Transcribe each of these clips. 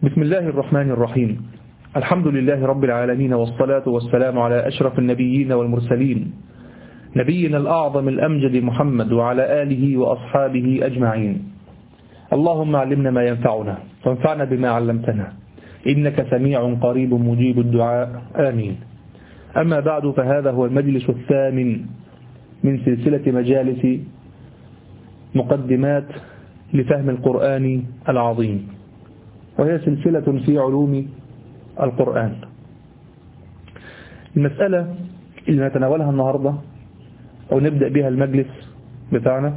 بسم الله الرحمن الرحيم الحمد لله رب العالمين والصلاة والسلام على أشرف النبيين والمرسلين نبينا الأعظم الأمجد محمد وعلى آله وأصحابه أجمعين اللهم علمنا ما ينفعنا وانفعنا بما علمتنا إنك سميع قريب مجيب الدعاء آمين أما بعد فهذا هو المجلس الثامن من سلسلة مجالس مقدمات لفهم القرآن العظيم وهي سلسلة في علوم القرآن المسألة اللي نتناولها النهاردة أو نبدأ بها المجلس بتاعنا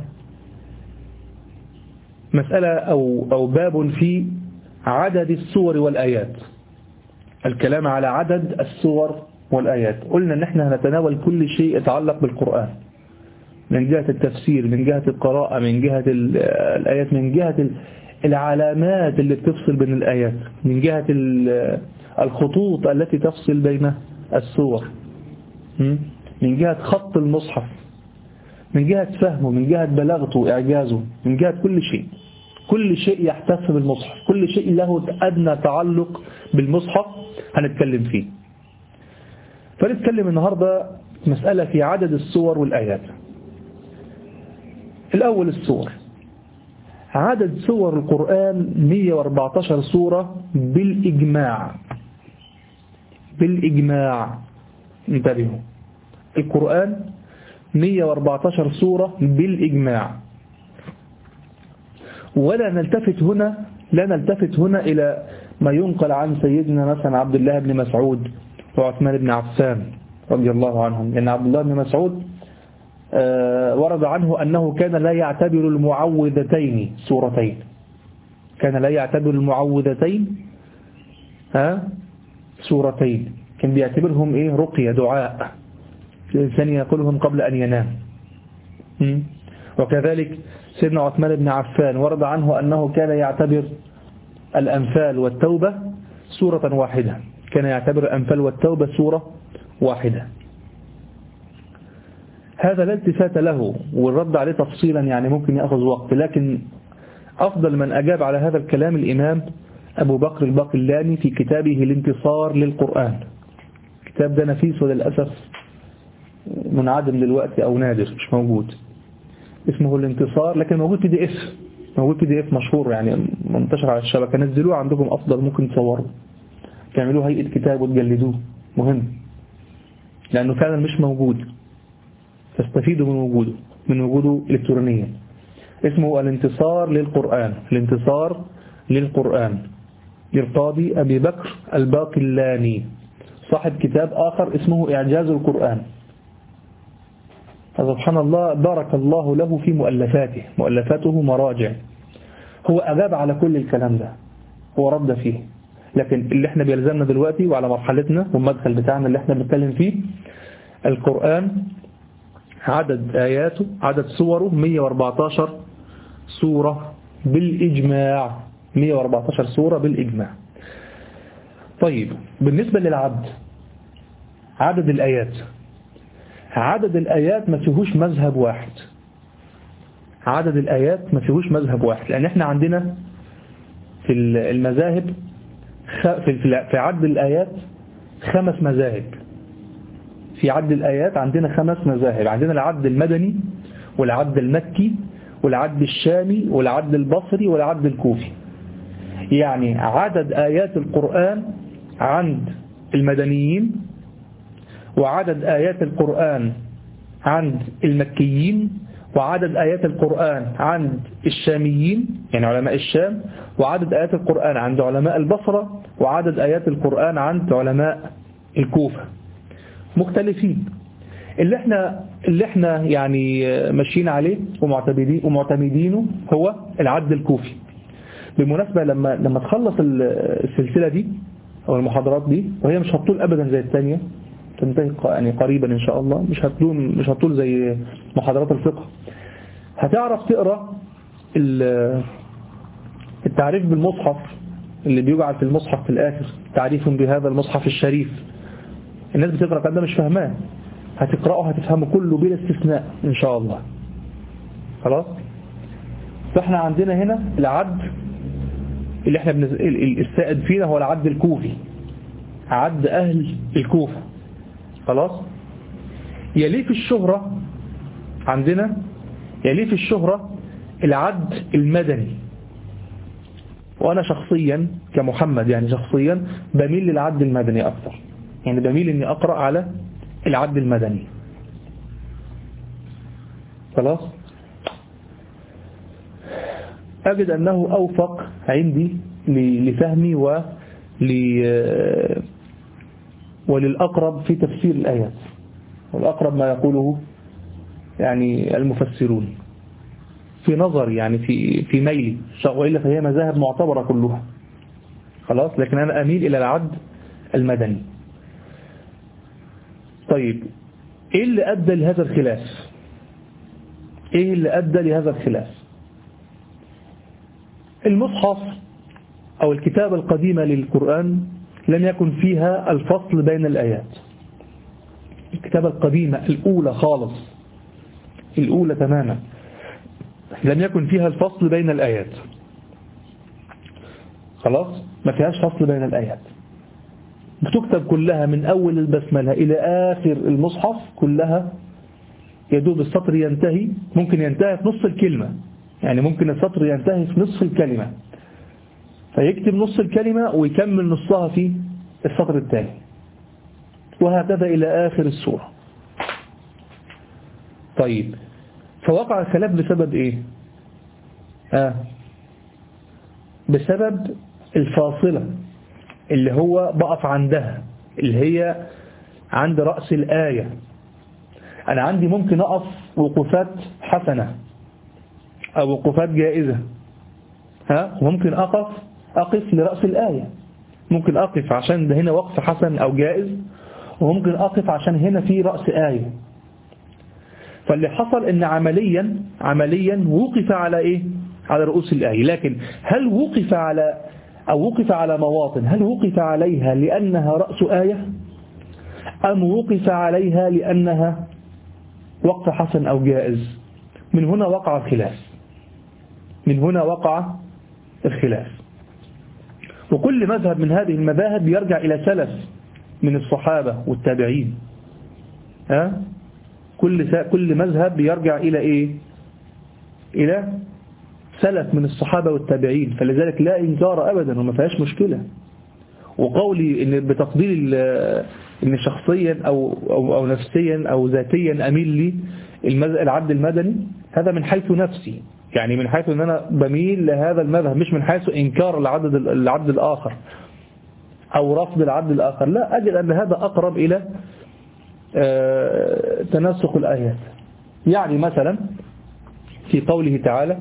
مسألة أو, أو باب في عدد السور والآيات الكلام على عدد السور والآيات قلنا ان احنا هنتناول كل شيء يتعلق بالقرآن من جهة التفسير من جهة القراءة من جهة الآيات من جهة العلامات اللي بتفصل بين الآيات من جهة الخطوط التي تفصل بين السور من جهة خط المصحف من جهة فهمه من جهة بلاغته إعجازه من جهة كل شيء كل شيء يحتف بالمصحف كل شيء له أدنى تعلق بالمصحف هنتكلم فيه فنتكلم النهاردة مسألة في عدد السور والآيات الأول السور عدد سور القرآن 114 سورة بالإجماع بالإجماع انتبهوا القرآن 114 سورة بالإجماع ولا نلتفت هنا لا نلتفت هنا إلى ما ينقل عن سيدنا مثلا عبد الله بن مسعود وعثمان بن عفان رضي الله عنهم لأن عبد الله بن مسعود ورد عنه أنه كان لا يعتبر المعوذتين سورتين كان لا يعتبر المعوذتين ها سورتين كان بيعتبرهم إيه رقية دعاء الإنسان يقولهم قبل أن ينام وكذلك سيدنا عثمان بن عفان ورد عنه أنه كان يعتبر الأنفال والتوبة سورة واحدة كان يعتبر الأنفال والتوبة سورة واحدة هذا لا التفات له والرد عليه تفصيلا يعني ممكن يأخذ وقت لكن أفضل من أجاب على هذا الكلام الإمام أبو بكر الباقلاني في كتابه الانتصار للقرآن كتاب ده نفيس وللأسف منعدم دلوقتي أو نادر مش موجود اسمه الانتصار لكن موجود في دي اف موجود في دي اف مشهور يعني منتشر على الشبكة نزلوه عندكم أفضل ممكن تصوروا تعملوه هيئة كتاب وتجلدوه مهم لأنه فعلا مش موجود تستفيدوا من وجوده من وجوده إلكترونيا اسمه الانتصار للقرآن الانتصار للقرآن للقاضي أبي بكر الباقلاني صاحب كتاب آخر اسمه إعجاز القرآن سبحان الله بارك الله له في مؤلفاته مؤلفاته مراجع هو أجاب على كل الكلام ده هو رد فيه لكن اللي احنا بيلزمنا دلوقتي وعلى مرحلتنا والمدخل بتاعنا اللي احنا بنتكلم فيه القرآن عدد آياته عدد سوره 114 سورة بالإجماع 114 سورة بالإجماع طيب بالنسبة للعبد عدد الآيات عدد الآيات ما فيهوش مذهب واحد عدد الآيات ما فيهوش مذهب واحد لأن احنا عندنا في المذاهب في عدد الآيات خمس مذاهب في عد الآيات عندنا خمس مذاهب عندنا العد المدني والعد المكي والعد الشامي والعد البصري والعد الكوفي يعني عدد آيات القرآن عند المدنيين وعدد آيات القرآن عند المكيين وعدد آيات القرآن عند الشاميين يعني علماء الشام وعدد آيات القرآن عند علماء البصرة وعدد آيات القرآن عند علماء الكوفة مختلفين اللي احنا اللي احنا يعني ماشيين عليه ومعتمدين ومعتمدينه هو العد الكوفي بالمناسبة لما لما تخلص السلسلة دي او المحاضرات دي وهي مش هتطول ابدا زي الثانيه تنتهي يعني قريبا ان شاء الله مش هتطول مش هتطول زي محاضرات الفقه هتعرف تقرا التعريف بالمصحف اللي بيجعل في المصحف في الاخر تعريف بهذا المصحف الشريف الناس بتقرأ الكلام ده مش فاهماه هتقرأه هتفهمه كله بلا استثناء إن شاء الله خلاص فاحنا عندنا هنا العد اللي احنا بنز... السائد فينا هو العد الكوفي عد أهل الكوفة خلاص يليه في الشهرة عندنا يليه في الشهرة العد المدني وأنا شخصيا كمحمد يعني شخصيا بميل للعد المدني أكثر يعني بميل أني أقرأ على العد المدني خلاص أجد أنه أوفق عندي لفهمي و وللأقرب في تفسير الآيات والأقرب ما يقوله يعني المفسرون في نظر يعني في في ميلي وإلا فهي مذاهب معتبرة كلها خلاص لكن أنا أميل إلى العد المدني طيب إيه اللي أدى لهذا الخلاف إيه اللي أدى لهذا الخلاف المصحف أو الكتابة القديمة للقرآن لم يكن فيها الفصل بين الآيات الكتابة القديمة الأولى خالص الأولى تماما لم يكن فيها الفصل بين الآيات خلاص ما فيهاش فصل بين الآيات بتكتب كلها من أول البسملة إلى آخر المصحف كلها يدوب السطر ينتهي ممكن ينتهي في نص الكلمة يعني ممكن السطر ينتهي في نصف الكلمة فيكتب نص الكلمة ويكمل نصها في السطر الثاني وهكذا إلى آخر السورة طيب فوقع الخلاف بسبب إيه آه بسبب الفاصلة اللي هو بقف عندها اللي هي عند رأس الآية أنا عندي ممكن أقف وقفات حسنة أو وقفات جائزة ها وممكن أقف أقف لرأس الآية ممكن أقف عشان ده هنا وقف حسن أو جائز وممكن أقف عشان هنا في رأس آية فاللي حصل ان عمليا عمليا وقف على ايه على رؤوس الآية لكن هل وقف على أو وقف على مواطن هل وقف عليها لأنها رأس آية أم وقف عليها لأنها وقف حسن أو جائز من هنا وقع الخلاف من هنا وقع الخلاف وكل مذهب من هذه المذاهب يرجع إلى سلف من الصحابة والتابعين ها كل كل مذهب يرجع إلى إيه إلى سلف من الصحابة والتابعين فلذلك لا إنكار أبدا وما فيهاش مشكلة وقولي إن بتقدير إن شخصيا أو, أو, أو نفسيا أو ذاتيا أميل لي العبد المدني هذا من حيث نفسي يعني من حيث أن أنا بميل لهذا المذهب مش من حيث إنكار العبد, العبد الآخر أو رفض العبد الآخر لا أجد أن هذا أقرب إلى تنسق الآيات يعني مثلا في قوله تعالى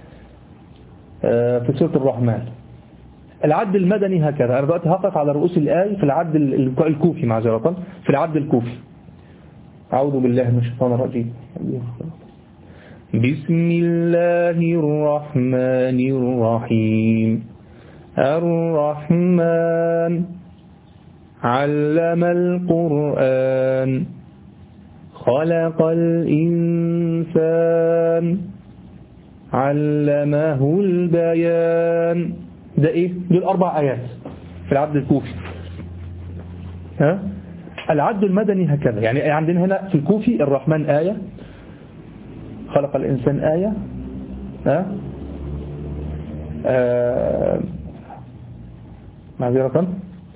في سورة الرحمن العد المدني هكذا أنا دلوقتي هقف على رؤوس الآية في العد الكوفي معذرة في العد الكوفي أعوذ بالله من الشيطان الرجيم بسم الله الرحمن الرحيم الرحمن علم القرآن خلق الإنسان علمه البيان ده ايه دول اربع ايات في العبد الكوفي ها العد المدني هكذا يعني عندنا هنا في الكوفي الرحمن آية خلق الإنسان آية ها آه معذرة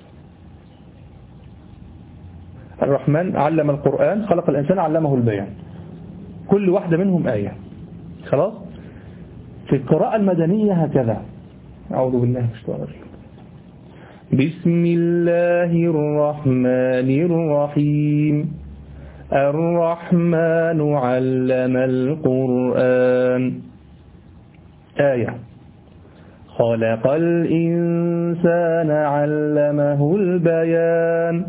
الرحمن علم القرآن خلق الإنسان علمه البيان كل واحدة منهم آية خلاص في القراءة المدنية هكذا أعوذ بالله من الشيطان الرجيم بسم الله الرحمن الرحيم الرحمن علم القرآن آية خلق الإنسان علمه البيان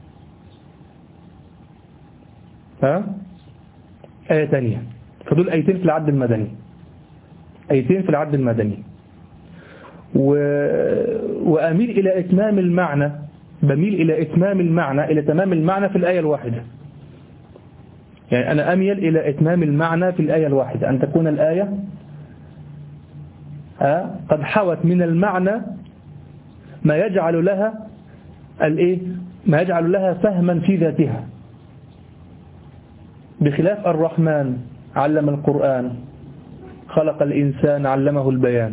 ها آية تانية فدول آيتين في العد المدني آيتين في العد المدني و... وأميل إلى إتمام المعنى بميل إلى إتمام المعنى إلى تمام المعنى في الآية الواحدة يعني أنا أميل إلى إتمام المعنى في الآية الواحدة أن تكون الآية قد حوت من المعنى ما يجعل لها الايه ما يجعل لها فهما في ذاتها بخلاف الرحمن علم القرآن خلق الإنسان علمه البيان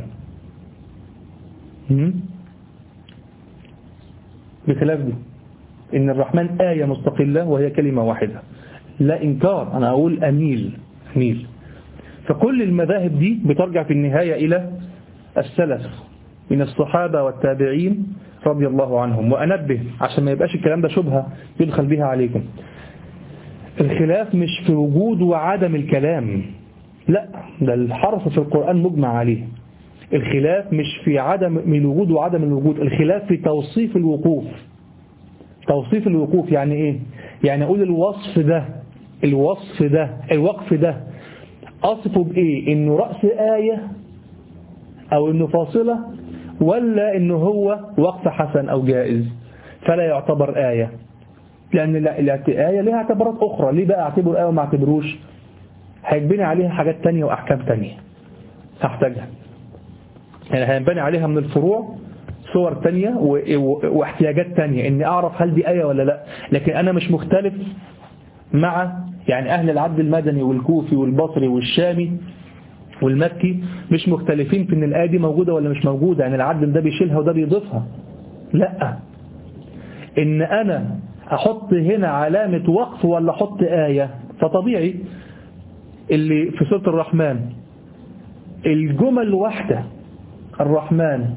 بخلاف دي إن الرحمن آية مستقلة وهي كلمة واحدة لا إنكار أنا أقول أميل أميل فكل المذاهب دي بترجع في النهاية إلى السلف من الصحابة والتابعين رضي الله عنهم وأنبه عشان ما يبقاش الكلام ده شبهة يدخل بها عليكم الخلاف مش في وجود وعدم الكلام لا ده الحرف في القرآن مجمع عليه الخلاف مش في عدم من الوجود وعدم الوجود الخلاف في توصيف الوقوف توصيف الوقوف يعني ايه يعني اقول الوصف ده الوصف ده الوقف ده اصفه بايه انه رأس آية او انه فاصلة ولا انه هو وقف حسن او جائز فلا يعتبر آية لأن الآية لها اعتبارات أخرى ليه بقى اعتبر آية وما اعتبروش هيتبني عليها حاجات تانية وأحكام تانية هحتاجها يعني هينبني عليها من الفروع صور تانية واحتياجات تانية اني اعرف هل دي آية ولا لا لكن انا مش مختلف مع يعني اهل العبد المدني والكوفي والبصري والشامي والمكي مش مختلفين في ان الآية دي موجودة ولا مش موجودة يعني العبد ده بيشيلها وده بيضيفها لا ان انا احط هنا علامة وقف ولا احط آية فطبيعي اللي في سورة الرحمن الجمل واحدة الرحمن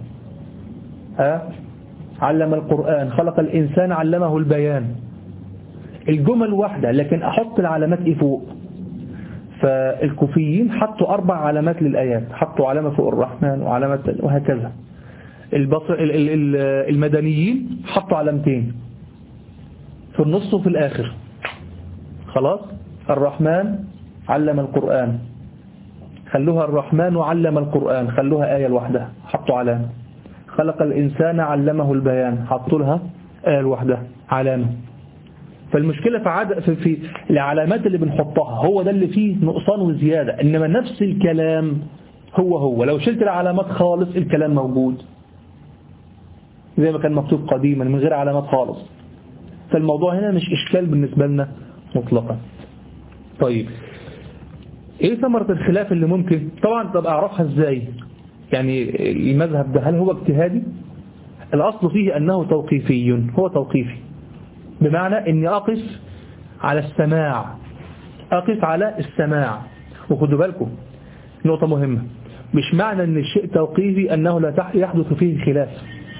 ها علم القرآن خلق الإنسان علمه البيان الجمل واحدة لكن أحط العلامات إيه فوق فالكوفيين حطوا أربع علامات للآيات حطوا علامة فوق الرحمن وعلامة وهكذا البصر المدنيين حطوا علامتين في النص وفي الآخر خلاص الرحمن علم القرآن خلوها الرحمن علم القرآن خلوها آية لوحدها حطوا علامة خلق الإنسان علمه البيان حطوا لها آية لوحدها علامة فالمشكلة في, عد... في, في العلامات اللي بنحطها هو ده اللي فيه نقصان وزيادة إنما نفس الكلام هو هو لو شلت العلامات خالص الكلام موجود زي ما كان مكتوب قديما من غير علامات خالص فالموضوع هنا مش إشكال بالنسبة لنا مطلقا طيب ايه ثمرة الخلاف اللي ممكن طبعا طب اعرفها ازاي يعني المذهب ده هل هو اجتهادي الاصل فيه انه توقيفي هو توقيفي بمعنى اني اقف على السماع اقف على السماع وخدوا بالكم نقطة مهمة مش معنى ان الشيء توقيفي انه لا يحدث فيه خلاف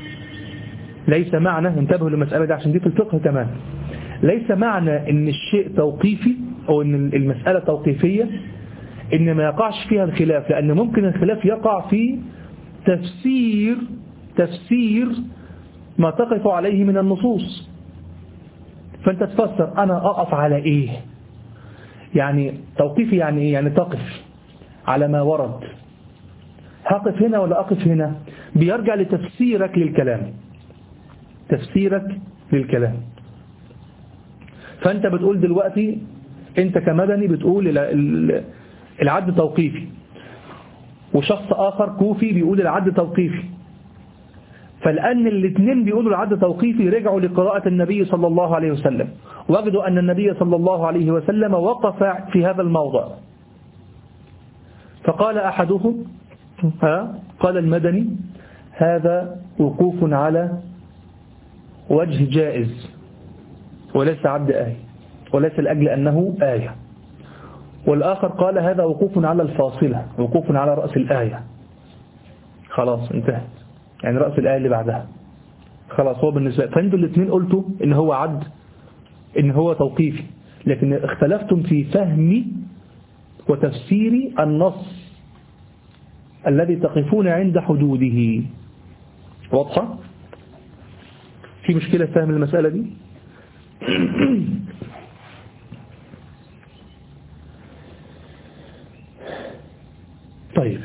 ليس معنى انتبهوا للمسألة دي عشان دي في الفقه كمان ليس معنى ان الشيء توقيفي او ان المسألة توقيفية ان ما يقعش فيها الخلاف لان ممكن الخلاف يقع في تفسير تفسير ما تقف عليه من النصوص فانت تفسر انا اقف على ايه يعني توقيفي يعني ايه يعني تقف على ما ورد هقف هنا ولا أقف هنا بيرجع لتفسيرك للكلام تفسيرك للكلام فأنت بتقول دلوقتي أنت كمدني بتقول العد توقيفي وشخص آخر كوفي بيقول العد توقيفي فالآن الاثنين بيقولوا العد توقيفي رجعوا لقراءة النبي صلى الله عليه وسلم وجدوا أن النبي صلى الله عليه وسلم وقف في هذا الموضع فقال أحدهم ها قال المدني هذا وقوف على وجه جائز وليس عبد آية وليس لأجل أنه آية والآخر قال هذا وقوف على الفاصلة وقوف على رأس الآية خلاص انتهت يعني رأس الآية اللي بعدها خلاص هو بالنسبة فانتوا الاثنين قلتوا ان هو عد ان هو توقيفي لكن اختلفتم في فهم وتفسير النص الذي تقفون عند حدوده واضحة في مشكلة فهم المسألة دي طيب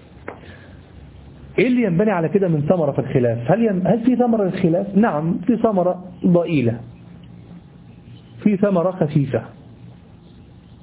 ايه اللي ينبني على كده من ثمرة في الخلاف هل, ين... هل في ثمرة للخلاف نعم في ثمرة ضئيلة في ثمرة خفيفة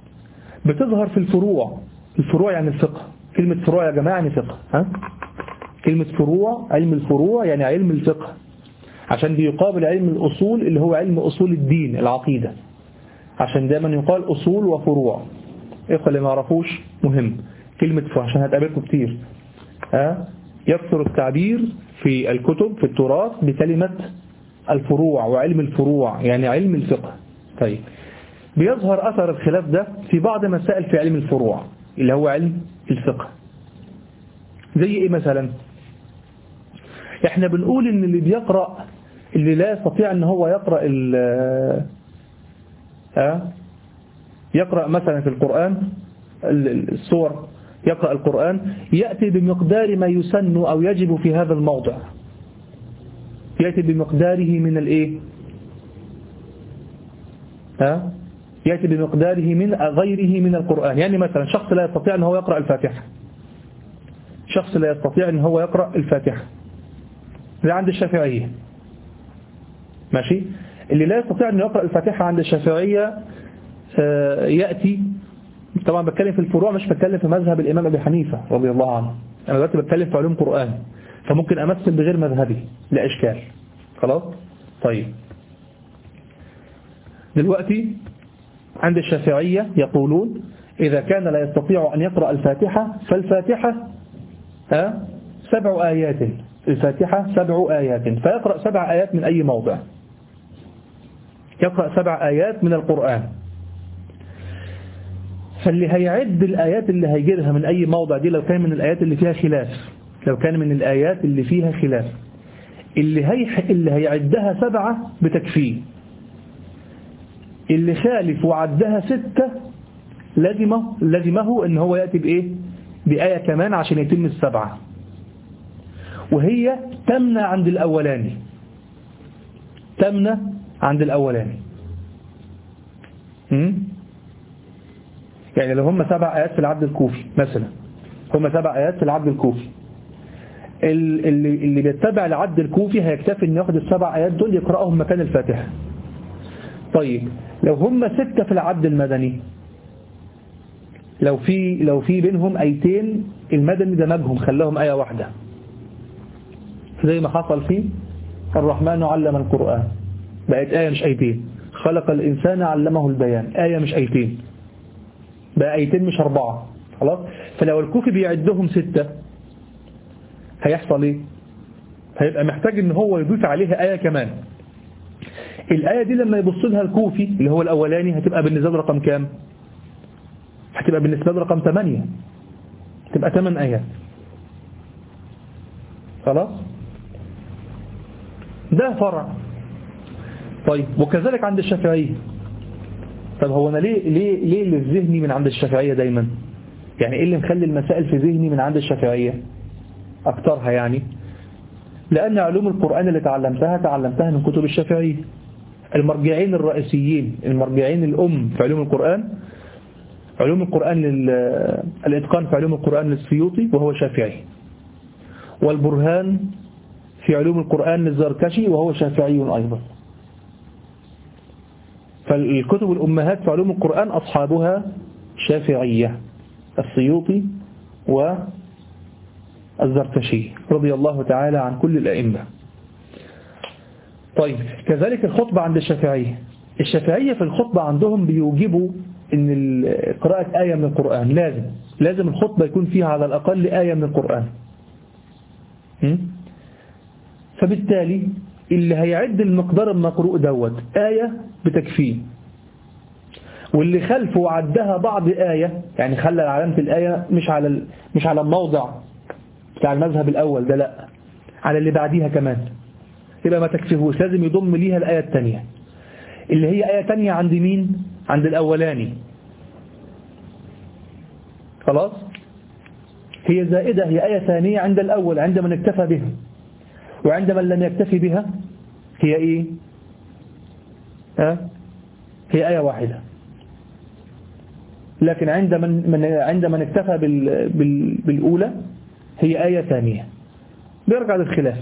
بتظهر في الفروع الفروع يعني الفقه كلمة فروع يا جماعة يعني فقه ها؟ كلمة فروع علم الفروع يعني علم الفقه عشان بيقابل علم الأصول اللي هو علم أصول الدين العقيدة عشان دايما يقال أصول وفروع إخوة اللي ما يعرفوش مهم كلمة فروع عشان هتقابلكم كتير ها يكثر التعبير في الكتب في التراث بكلمة الفروع وعلم الفروع يعني علم الفقه طيب بيظهر أثر الخلاف ده في بعض مسائل في علم الفروع اللي هو علم الفقه زي ايه مثلا احنا بنقول ان اللي بيقرأ اللي لا يستطيع ان هو يقرأ ال ها يقرأ مثلا في القرآن السور يقرأ القرآن يأتي بمقدار ما يسن أو يجب في هذا الموضع يأتي بمقداره من الايه ها يأتي بمقداره من غيره من القرآن يعني مثلا شخص لا يستطيع أن هو يقرأ الفاتحة شخص لا يستطيع أن هو يقرأ الفاتحة زي عند الشافعية ماشي اللي لا يستطيع أن يقرأ الفاتحة عند الشافعية يأتي طبعا بتكلم في الفروع مش بتكلم في مذهب الإمام أبي حنيفة رضي الله عنه أنا دلوقتي بتكلم في علوم قرآن فممكن أمثل بغير مذهبي لا إشكال خلاص طيب دلوقتي عند الشافعية يقولون إذا كان لا يستطيع أن يقرأ الفاتحة فالفاتحة ها سبع آيات الفاتحة سبع آيات فيقرأ سبع آيات من أي موضع يقرأ سبع آيات من القرآن فاللي هيعد الآيات اللي هيجيرها من أي موضع دي لو كان من الآيات اللي فيها خلاف لو كان من الآيات اللي فيها خلاف اللي, هي اللي هيعدها سبعة بتكفيه اللي خالف وعدها ستة لازمه, لازمه ان هو يأتي بإيه بآية كمان عشان يتم السبعة وهي تمنى عند الأولاني تمنى عند الأولاني يعني لو هم سبع آيات في العبد الكوفي مثلا هم سبع آيات في العبد الكوفي اللي, اللي بيتبع العبد الكوفي هيكتفي ان ياخد السبع آيات دول يقرأهم مكان الفاتحة طيب لو هم ستة في العبد المدني لو في لو في بينهم ايتين المدني دمجهم خلاهم آية واحدة زي ما حصل في الرحمن علم القرآن بقت آية مش ايتين خلق الإنسان علمه البيان آية مش ايتين بقى ايتين مش أربعة خلاص فلو الكوفي بيعدهم ستة هيحصل ايه هيبقى محتاج ان هو يضيف عليها آية كمان الآية دي لما يبص لها الكوفي اللي هو الأولاني هتبقى بالنسبة له رقم كام هتبقى بالنسبة له رقم 8 تبقى 8 آيات خلاص ده فرع طيب وكذلك عند الشافعية طب هو أنا ليه ليه ليه اللي في ذهني من عند الشافعية دايما يعني إيه اللي مخلي المسائل في ذهني من عند الشافعية أكترها يعني لأن علوم القرآن اللي تعلمتها تعلمتها من كتب الشافعية المرجعين الرئيسيين المرجعين الأم في علوم القرآن علوم القرآن الإتقان في علوم القرآن للسيوطي وهو شافعي والبرهان في علوم القرآن للزركشي وهو شافعي أيضا فالكتب الأمهات في علوم القرآن أصحابها شافعية السيوطي والزركشي رضي الله تعالى عن كل الأئمة طيب كذلك الخطبة عند الشافعية الشافعية في الخطبة عندهم بيوجبوا ان قراءة آية من القرآن لازم لازم الخطبة يكون فيها على الأقل آية من القرآن فبالتالي اللي هيعد المقدار المقروء دوت آية بتكفيه واللي خلفه وعدها بعض آية يعني خلى علامة الآية مش على مش على الموضع بتاع المذهب الأول ده لا على اللي بعديها كمان يبقى ما تكفيهوش لازم يضم ليها الآية الثانية اللي هي آية تانية عند مين عند الأولاني خلاص هي زائدة هي آية ثانية عند الأول عند من اكتفى بها وعند من لم يكتفي بها هي إيه ها هي آية واحدة لكن عند من, من عند من اكتفى بال بال بالأولى هي آية ثانية بيرجع للخلاف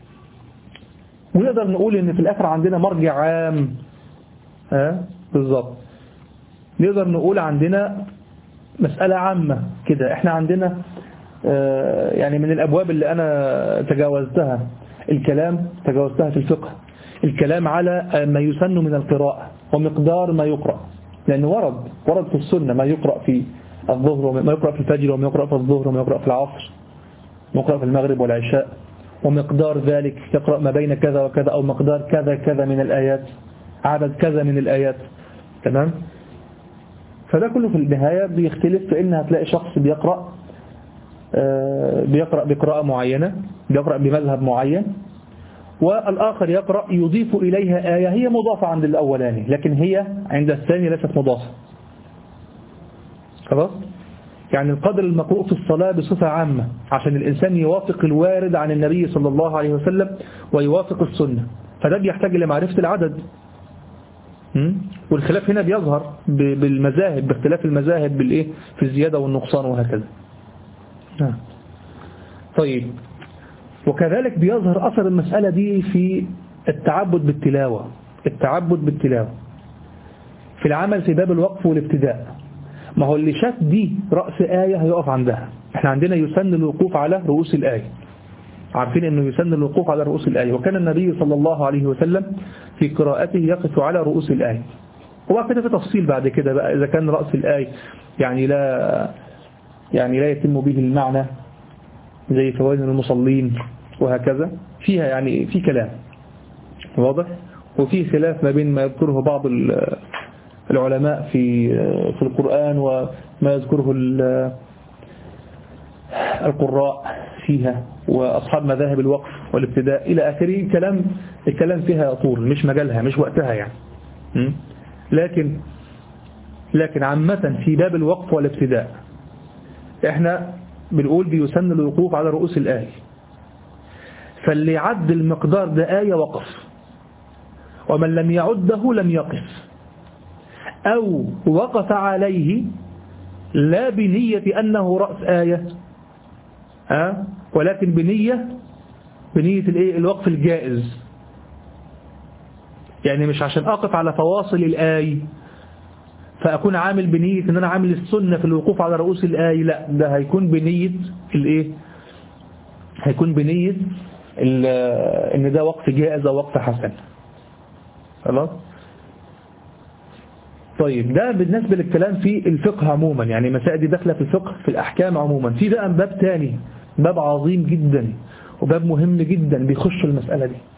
ونقدر نقول ان في الاخر عندنا مرجع عام ها بالظبط نقدر نقول عندنا مسألة عامة كده احنا عندنا يعني من الأبواب اللي أنا تجاوزتها الكلام تجاوزتها في الفقه الكلام على ما يسن من القراءة ومقدار ما يقرأ لأنه ورد ورد في السنة ما يقرأ في الظهر وما يقرأ في الفجر وما يقرأ في الظهر وما يقرأ في العصر يقرأ في المغرب والعشاء ومقدار ذلك يقرأ ما بين كذا وكذا أو مقدار كذا كذا من الآيات عدد كذا من الآيات تمام فده كله في النهاية بيختلف في إن هتلاقي شخص بيقرأ بيقرأ بقراءة معينة بيقرأ بمذهب معين والآخر يقرأ يضيف إليها آية هي مضافة عند الأولاني لكن هي عند الثاني ليست مضافة خلاص يعني القدر المقروء في الصلاة بصفة عامة عشان الإنسان يوافق الوارد عن النبي صلى الله عليه وسلم ويوافق السنة فده بيحتاج لمعرفة العدد والخلاف هنا بيظهر بالمذاهب باختلاف المذاهب بالإيه في الزيادة والنقصان وهكذا طيب وكذلك بيظهر أثر المسألة دي في التعبد بالتلاوة التعبد بالتلاوة في العمل في باب الوقف والابتداء ما هو اللي شاف دي رأس آية هيقف عندها احنا عندنا يسن الوقوف على رؤوس الآية عارفين انه يسن الوقوف على رؤوس الآية وكان النبي صلى الله عليه وسلم في قراءته يقف على رؤوس الآية وبعد كده في تفصيل بعد كده بقى إذا كان رأس الآية يعني لا يعني لا يتم به المعنى زي فوائد المصلين وهكذا فيها يعني في كلام واضح وفي خلاف ما بين ما يذكره بعض العلماء في في القرآن وما يذكره القراء فيها وأصحاب مذاهب الوقف والابتداء إلى آخره كلام الكلام فيها طول مش مجالها مش وقتها يعني لكن لكن عامة في باب الوقف والابتداء احنا بنقول بيسن الوقوف على رؤوس الآية فاللي يعد المقدار ده آية وقف ومن لم يعده لم يقف أو وقف عليه لا بنية أنه رأس آية أه؟ ولكن بنية بنية الايه الوقف الجائز يعني مش عشان أقف على فواصل الآية فأكون عامل بنية أن أنا عامل السنة في الوقوف على رؤوس الآية لا ده هيكون بنية الإيه هيكون بنية ان ده وقف جائز او وقف حسن خلاص طيب ده بالنسبة للكلام في الفقه عموما يعني مسائل دي داخله في الفقه في الأحكام عموما في بقى باب تاني باب عظيم جدا وباب مهم جدا بيخش المسألة دي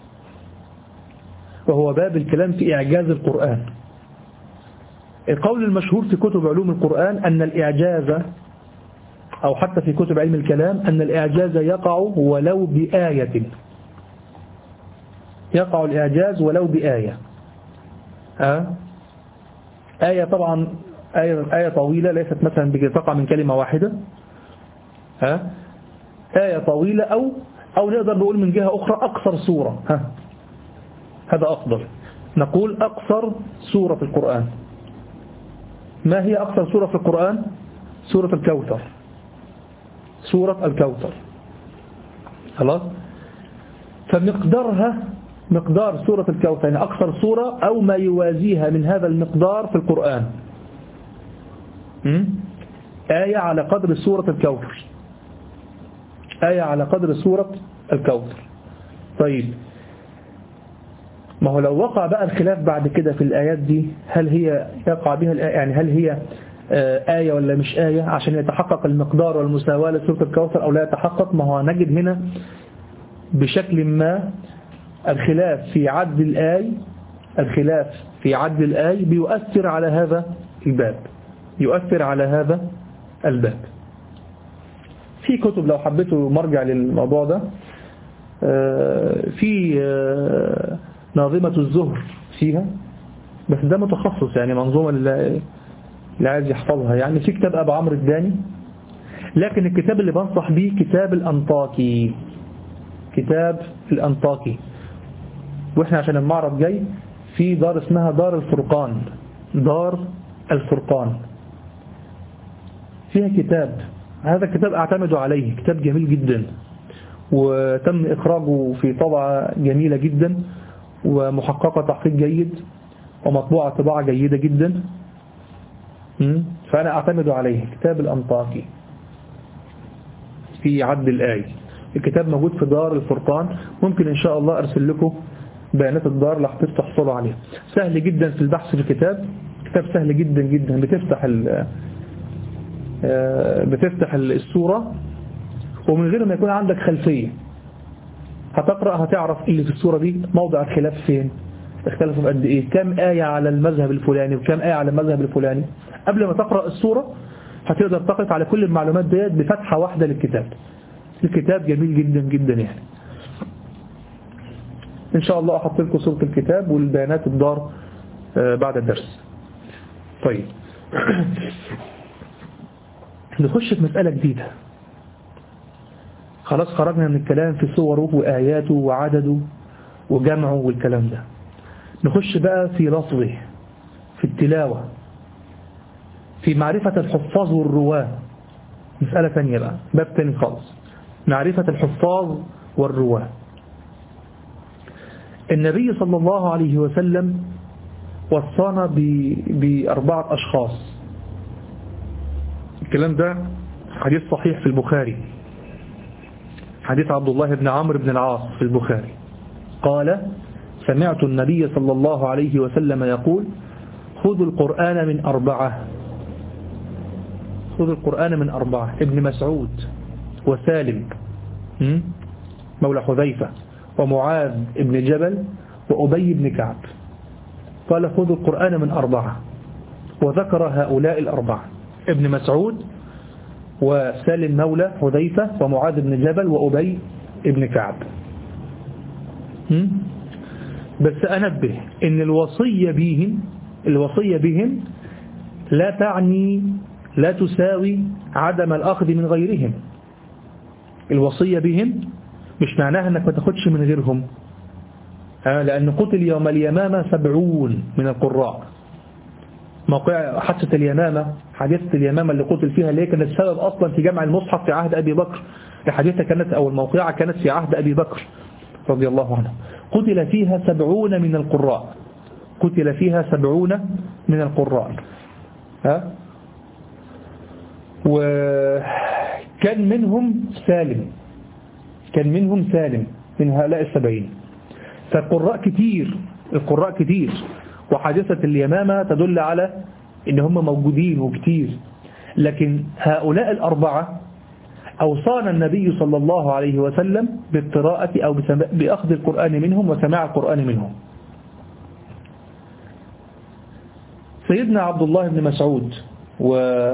وهو باب الكلام في إعجاز القرآن القول المشهور في كتب علوم القرآن أن الإعجاز أو حتى في كتب علم الكلام أن الإعجاز يقع ولو بآية يقع الإعجاز ولو بآية آه؟ آية طبعا آية, آية طويلة ليست مثلا تقع من كلمة واحدة ها آية طويلة أو أو نقدر نقول من جهة أخرى أقصر سورة ها هذا أفضل نقول أقصر سورة في القرآن ما هي أقصر سورة في القرآن سورة الكوثر سورة الكوثر خلاص فمقدارها مقدار سورة الكوثر يعني أكثر سورة أو ما يوازيها من هذا المقدار في القرآن آية على قدر سورة الكوثر آية على قدر سورة الكوثر طيب ما هو لو وقع بقى الخلاف بعد كده في الآيات دي هل هي يقع بها الآية يعني هل هي آية ولا مش آية عشان يتحقق المقدار والمساواة لسورة الكوثر أو لا يتحقق ما هو نجد هنا بشكل ما الخلاف في عد الآي الخلاف في عد الآي بيؤثر على هذا الباب يؤثر على هذا الباب في كتب لو حبيتوا مرجع للموضوع ده في ناظمة الزهر فيها بس ده متخصص يعني منظومة اللي عايز يحفظها يعني في كتاب أبو عمرو الداني لكن الكتاب اللي بنصح بيه كتاب الأنطاكي كتاب الأنطاكي وإحنا عشان المعرض جاي في دار اسمها دار الفرقان دار الفرقان فيها كتاب هذا الكتاب أعتمد عليه كتاب جميل جدا وتم إخراجه في طبعة جميلة جدا ومحققة تحقيق جيد ومطبوعة طباعة جيدة جدا فأنا أعتمد عليه كتاب الأنطاكي في عد الآية الكتاب موجود في دار الفرقان ممكن إن شاء الله أرسل لكم بيانات الدار لو حبيت تحصلوا عليها سهل جدا في البحث في الكتاب كتاب سهل جدا جدا بتفتح بتفتح الصورة ومن غير ما يكون عندك خلفية هتقرأ هتعرف اللي في الصورة دي موضع الخلاف فين اختلفوا بقد ايه كم آية على المذهب الفلاني وكم آية على المذهب الفلاني قبل ما تقرأ الصورة هتقدر تقف على كل المعلومات ديت بفتحة واحدة للكتاب الكتاب جميل جدا جدا يعني ان شاء الله احط لكم صورة الكتاب والبيانات الدار بعد الدرس طيب نخش في مسألة جديدة خلاص خرجنا من الكلام في صوره وآياته وعدده وجمعه والكلام ده نخش بقى في لفظه في التلاوة في معرفة الحفاظ والرواة مسألة ثانية بقى باب ثاني خالص معرفة الحفاظ والرواة النبي صلى الله عليه وسلم وصانا بأربعة أشخاص الكلام ده حديث صحيح في البخاري حديث عبد الله بن عمرو بن العاص في البخاري قال سمعت النبي صلى الله عليه وسلم يقول خذوا القرآن من أربعة خذوا القرآن من أربعة ابن مسعود وسالم مولى حذيفة ومعاذ بن جبل وأبي بن كعب قال خذوا القرآن من أربعة وذكر هؤلاء الأربعة ابن مسعود وسالم مولى حذيفة ومعاذ بن جبل وأبي بن كعب بس أنبه إن الوصية بهم الوصية بهم لا تعني لا تساوي عدم الأخذ من غيرهم الوصية بهم مش معناها أنك ما تاخدش من غيرهم لأن قتل يوم اليمامة سبعون من القراء موقع حادثة اليمامة حادثة اليمامة اللي قتل فيها اللي كانت السبب أصلا في جمع المصحف في عهد أبي بكر الحادثة كانت أو الموقعة كانت في عهد أبي بكر رضي الله عنه قتل فيها سبعون من القراء قتل فيها سبعون من القراء ها وكان منهم سالم كان منهم سالم من هؤلاء السبعين فالقراء كتير القراء كتير وحادثة اليمامة تدل على ان هم موجودين وكتير لكن هؤلاء الأربعة أوصانا النبي صلى الله عليه وسلم بالقراءة أو بأخذ القرآن منهم وسماع القرآن منهم سيدنا عبد الله بن مسعود و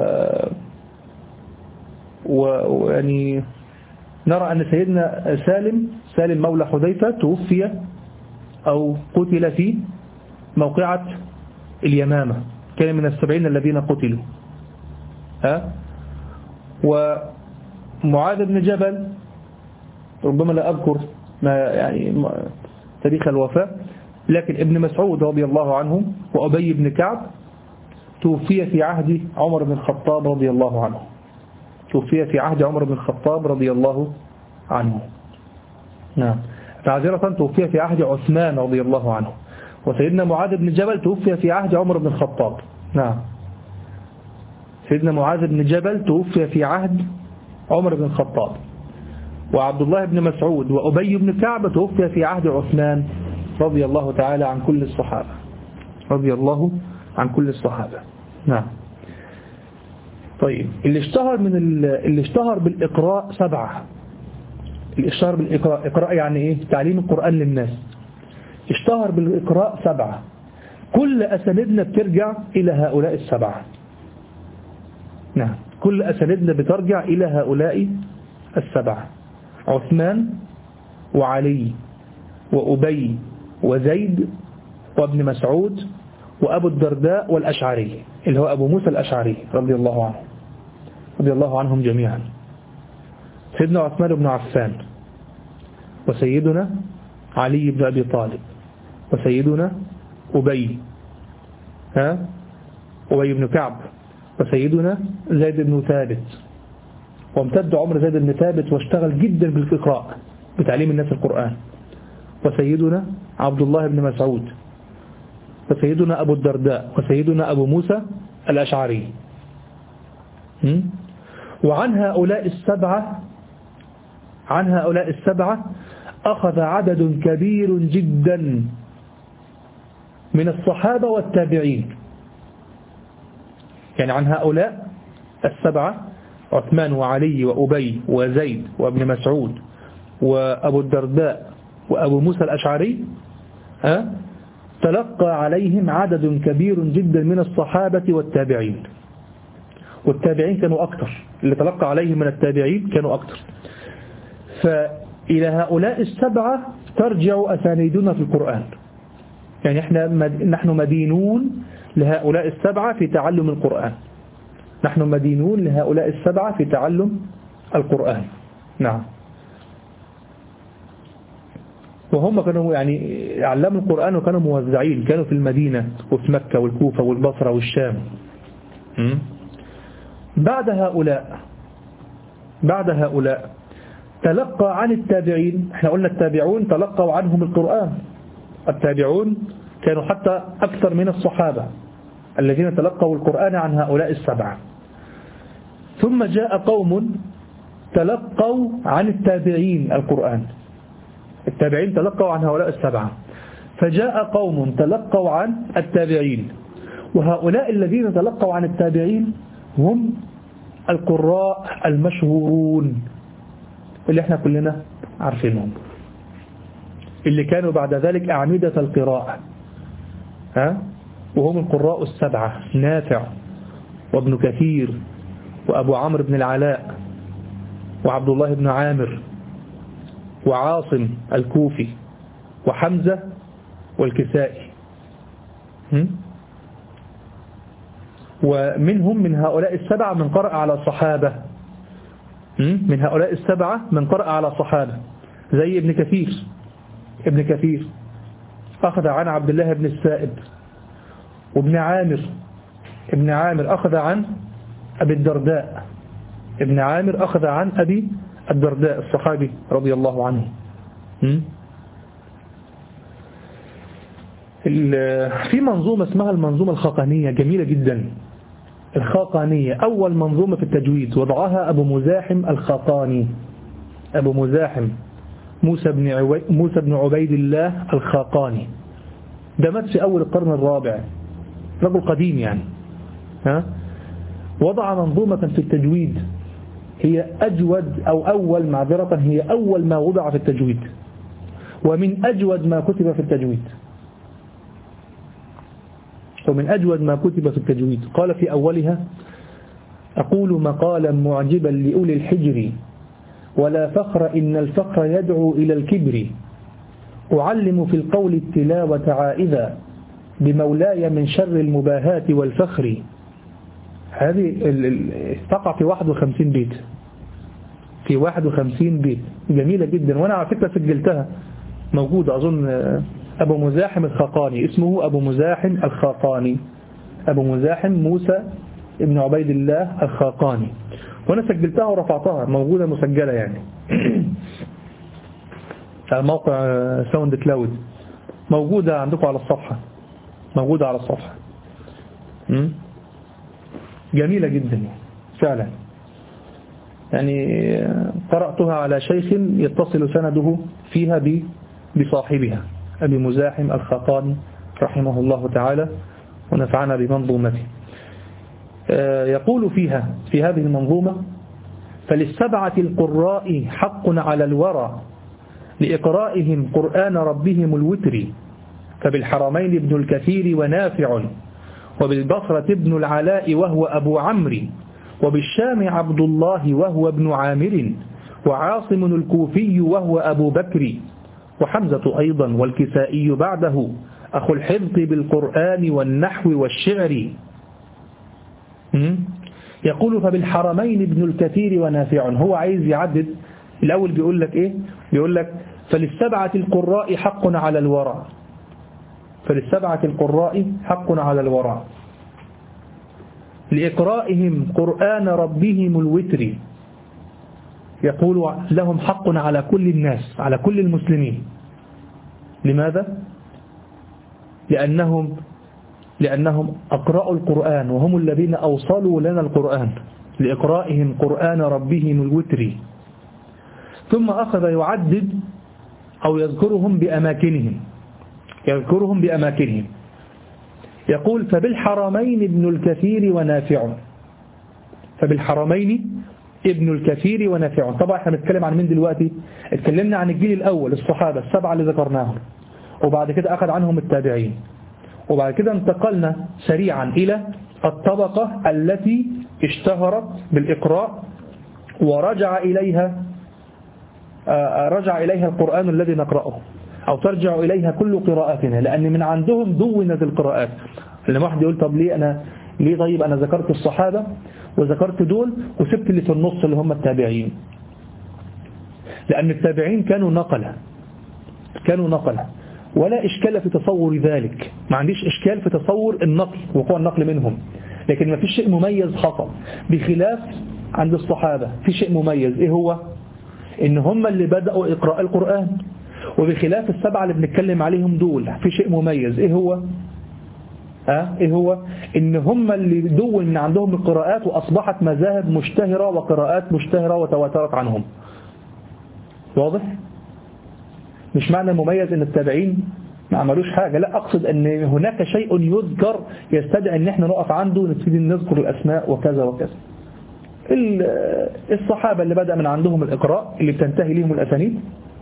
ويعني نرى أن سيدنا سالم سالم مولى حذيفة توفي أو قتل في موقعة اليمامة كان من السبعين الذين قتلوا ها ومعاذ بن جبل ربما لا أذكر ما يعني تاريخ الوفاة لكن ابن مسعود رضي الله عنه وأبي بن كعب توفي في عهد عمر بن الخطاب رضي الله عنه توفي في عهد عمر بن الخطاب رضي الله عنه نعم معذرة توفي في عهد عثمان رضي الله عنه وسيدنا معاذ بن جبل توفي في عهد عمر بن الخطاب نعم سيدنا معاذ بن جبل توفي في عهد عمر بن الخطاب وعبد الله بن مسعود وأبي بن كعب توفي في عهد عثمان رضي الله تعالى عن كل الصحابة رضي الله عن كل الصحابة نعم طيب اللي اشتهر من اللي اشتهر بالإقراء سبعة اللي اشتهر بالإقراء إقراء يعني إيه تعليم القرآن للناس اشتهر بالإقراء سبعة كل أسندنا بترجع إلى هؤلاء السبعة نعم كل أسندنا بترجع إلى هؤلاء السبعة عثمان وعلي وأبي وزيد وابن مسعود وأبو الدرداء والأشعري اللي هو أبو موسى الأشعري رضي الله عنه رضي الله عنهم جميعا سيدنا عثمان بن عفان وسيدنا علي بن أبي طالب وسيدنا أبي ها أبي بن كعب وسيدنا زيد بن ثابت وامتد عمر زيد بن ثابت واشتغل جدا بالإقراء بتعليم الناس القرآن وسيدنا عبد الله بن مسعود وسيدنا أبو الدرداء وسيدنا أبو موسى الأشعري وعن هؤلاء السبعة عن هؤلاء السبعة أخذ عدد كبير جدا من الصحابة والتابعين يعني عن هؤلاء السبعة عثمان وعلي وأبي وزيد وابن مسعود وأبو الدرداء وأبو موسى الأشعري ها تلقى عليهم عدد كبير جدا من الصحابة والتابعين والتابعين كانوا أكثر اللي تلقى عليهم من التابعين كانوا أكثر فإلى هؤلاء السبعة ترجع أسانيدنا في القرآن يعني احنا نحن مدينون لهؤلاء السبعة في تعلم القرآن نحن مدينون لهؤلاء السبعة في تعلم القرآن نعم وهم كانوا يعني علموا القرآن وكانوا موزعين كانوا في المدينة وفي مكة والكوفة والبصرة والشام بعد هؤلاء بعد هؤلاء تلقى عن التابعين احنا قلنا التابعون تلقوا عنهم القرآن التابعون كانوا حتى أكثر من الصحابة الذين تلقوا القرآن عن هؤلاء السبعة ثم جاء قوم تلقوا عن التابعين القرآن التابعين تلقوا عن هؤلاء السبعة فجاء قوم تلقوا عن التابعين وهؤلاء الذين تلقوا عن التابعين هم القراء المشهورون اللي احنا كلنا عارفينهم اللي كانوا بعد ذلك أعمدة القراءة ها وهم القراء السبعة نافع وابن كثير وأبو عمرو بن العلاء وعبد الله بن عامر وعاصم الكوفي وحمزة والكسائي ومنهم من هؤلاء السبعة من قرأ على صحابة من هؤلاء السبعة من قرأ على صحابة زي ابن كثير ابن كثير أخذ عن عبد الله بن السائب وابن عامر ابن عامر أخذ عن أبي الدرداء ابن عامر أخذ عن أبي الدرداء الصحابي رضي الله عنه في منظومة اسمها المنظومة الخاقانية جميلة جدا الخاقانية أول منظومة في التجويد وضعها أبو مزاحم الخاقاني أبو مزاحم موسى بن, عوي... موسى بن عبيد الله الخاقاني ده مات في أول القرن الرابع رجل قديم يعني ها وضع منظومة في التجويد هي أجود أو أول معذرة هي أول ما وضع في التجويد ومن أجود ما كتب في التجويد ومن أجود ما كتب في التجويد قال في أولها أقول مقالا معجبا لأولي الحجر ولا فخر إن الفخر يدعو إلى الكبر أعلم في القول التلاوة عائذا بمولاي من شر المباهات والفخر هذه تقع في 51 بيت في 51 بيت جميلة جدا وأنا على فكرة سجلتها موجودة أظن أبو مزاحم الخاقاني اسمه أبو مزاحم الخاقاني أبو مزاحم موسى ابن عبيد الله الخاقاني وأنا سجلتها ورفعتها موجودة مسجلة يعني على موقع ساوند كلاود موجودة عندكم على الصفحة موجودة على الصفحة جميلة جدا فعلا يعني قرأتها على شيخ يتصل سنده فيها بصاحبها أبي مزاحم الخطاني رحمه الله تعالى ونفعنا بمنظومته يقول فيها في هذه المنظومة فللسبعة القراء حق على الورى لإقرائهم قرآن ربهم الوتر فبالحرمين ابن الكثير ونافع وبالبصرة ابن العلاء وهو أبو عمرو وبالشام عبد الله وهو ابن عامر وعاصم الكوفي وهو أبو بكر وحمزة أيضا والكسائي بعده أخو الحفظ بالقرآن والنحو والشعر يقول فبالحرمين ابن الكثير ونافع هو عايز يعدد الأول بيقول لك إيه بيقول لك فللسبعة القراء حق على الورع فللسبعة القراء حق على الورع لإقرائهم قرآن ربهم الوتر يقول لهم حق على كل الناس على كل المسلمين لماذا؟ لأنهم لأنهم أقرأوا القرآن وهم الذين أوصلوا لنا القرآن لإقرائهم قرآن ربهم الوتر ثم أخذ يعدد أو يذكرهم بأماكنهم يذكرهم بأماكنهم يقول فبالحرمين ابن الكثير ونافع فبالحرمين ابن الكثير ونافع طبعا احنا بنتكلم عن مين دلوقتي اتكلمنا عن الجيل الأول الصحابة السبعة اللي ذكرناهم وبعد كده أخذ عنهم التابعين وبعد كده انتقلنا سريعا إلى الطبقة التي اشتهرت بالإقراء ورجع إليها رجع إليها القرآن الذي نقرأه أو ترجع إليها كل قراءاتنا لأن من عندهم دونت القراءات لما واحد يقول طب ليه أنا ليه طيب أنا ذكرت الصحابة وذكرت دول وسبت اللي في النص اللي هم التابعين لأن التابعين كانوا نقلة كانوا نقلة ولا إشكال في تصور ذلك ما عنديش إشكال في تصور النقل وقوع النقل منهم لكن ما فيش شيء مميز حصل بخلاف عند الصحابة في شيء مميز إيه هو إن هم اللي بدأوا إقراء القرآن وبخلاف السبعة اللي بنتكلم عليهم دول في شيء مميز إيه هو أه؟ إيه هو إن هم اللي دول من عندهم القراءات وأصبحت مذاهب مشتهرة وقراءات مشتهرة وتواترت عنهم واضح مش معنى مميز ان التابعين ما عملوش حاجة لا أقصد أن هناك شيء يذكر يستدعي أن احنا نقف عنده ونبتدي نذكر الأسماء وكذا وكذا الصحابة اللي بدأ من عندهم الإقراء اللي بتنتهي لهم الأسانيد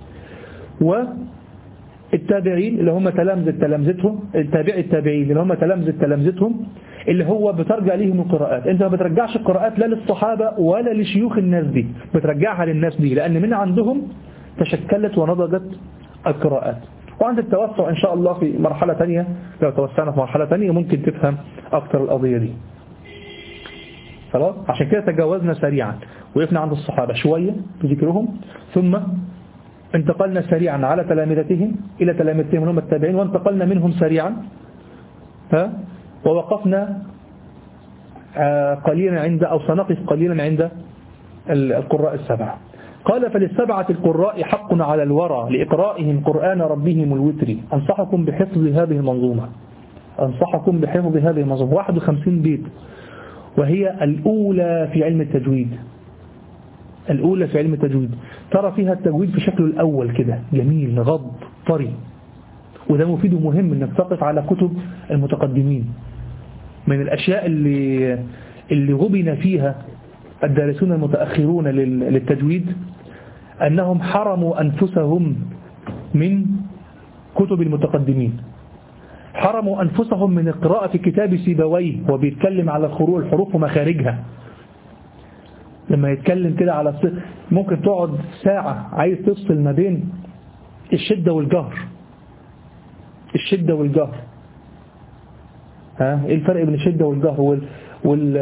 والتابعين اللي هم تلامذة تلامذتهم التابع التابعين اللي هم تلامذة تلامذتهم اللي هو بترجع ليهم القراءات انت ما بترجعش القراءات لا للصحابة ولا لشيوخ الناس دي بترجعها للناس دي لأن من عندهم تشكلت ونضجت القراءات وعند التوسع إن شاء الله في مرحلة تانية لو توسعنا في مرحلة تانية ممكن تفهم أكثر القضية دي خلاص عشان كده تجاوزنا سريعا وقفنا عند الصحابة شوية بذكرهم ثم انتقلنا سريعا على تلامذتهم إلى تلامذتهم هم التابعين وانتقلنا منهم سريعا ها ووقفنا قليلا عند أو سنقف قليلا عند القراء السبعة قال فللسبعة القراء حق على الورى لإقرائهم قرآن ربهم الوتر أنصحكم بحفظ هذه المنظومة أنصحكم بحفظ هذه المنظومة 51 بيت وهي الأولى في علم التجويد الأولى في علم التجويد ترى فيها التجويد في شكله الأول كده جميل غض طري وده مفيد ومهم انك تقف على كتب المتقدمين من الأشياء اللي اللي غبن فيها الدارسون المتأخرون للتجويد أنهم حرموا أنفسهم من كتب المتقدمين حرموا أنفسهم من القراءة في كتاب سيبويه وبيتكلم على الخروج الحروف ومخارجها لما يتكلم كده على ممكن تقعد ساعة عايز تفصل ما بين الشدة والجهر الشدة والجهر ها ايه الفرق بين الشدة والجهر وال, وال...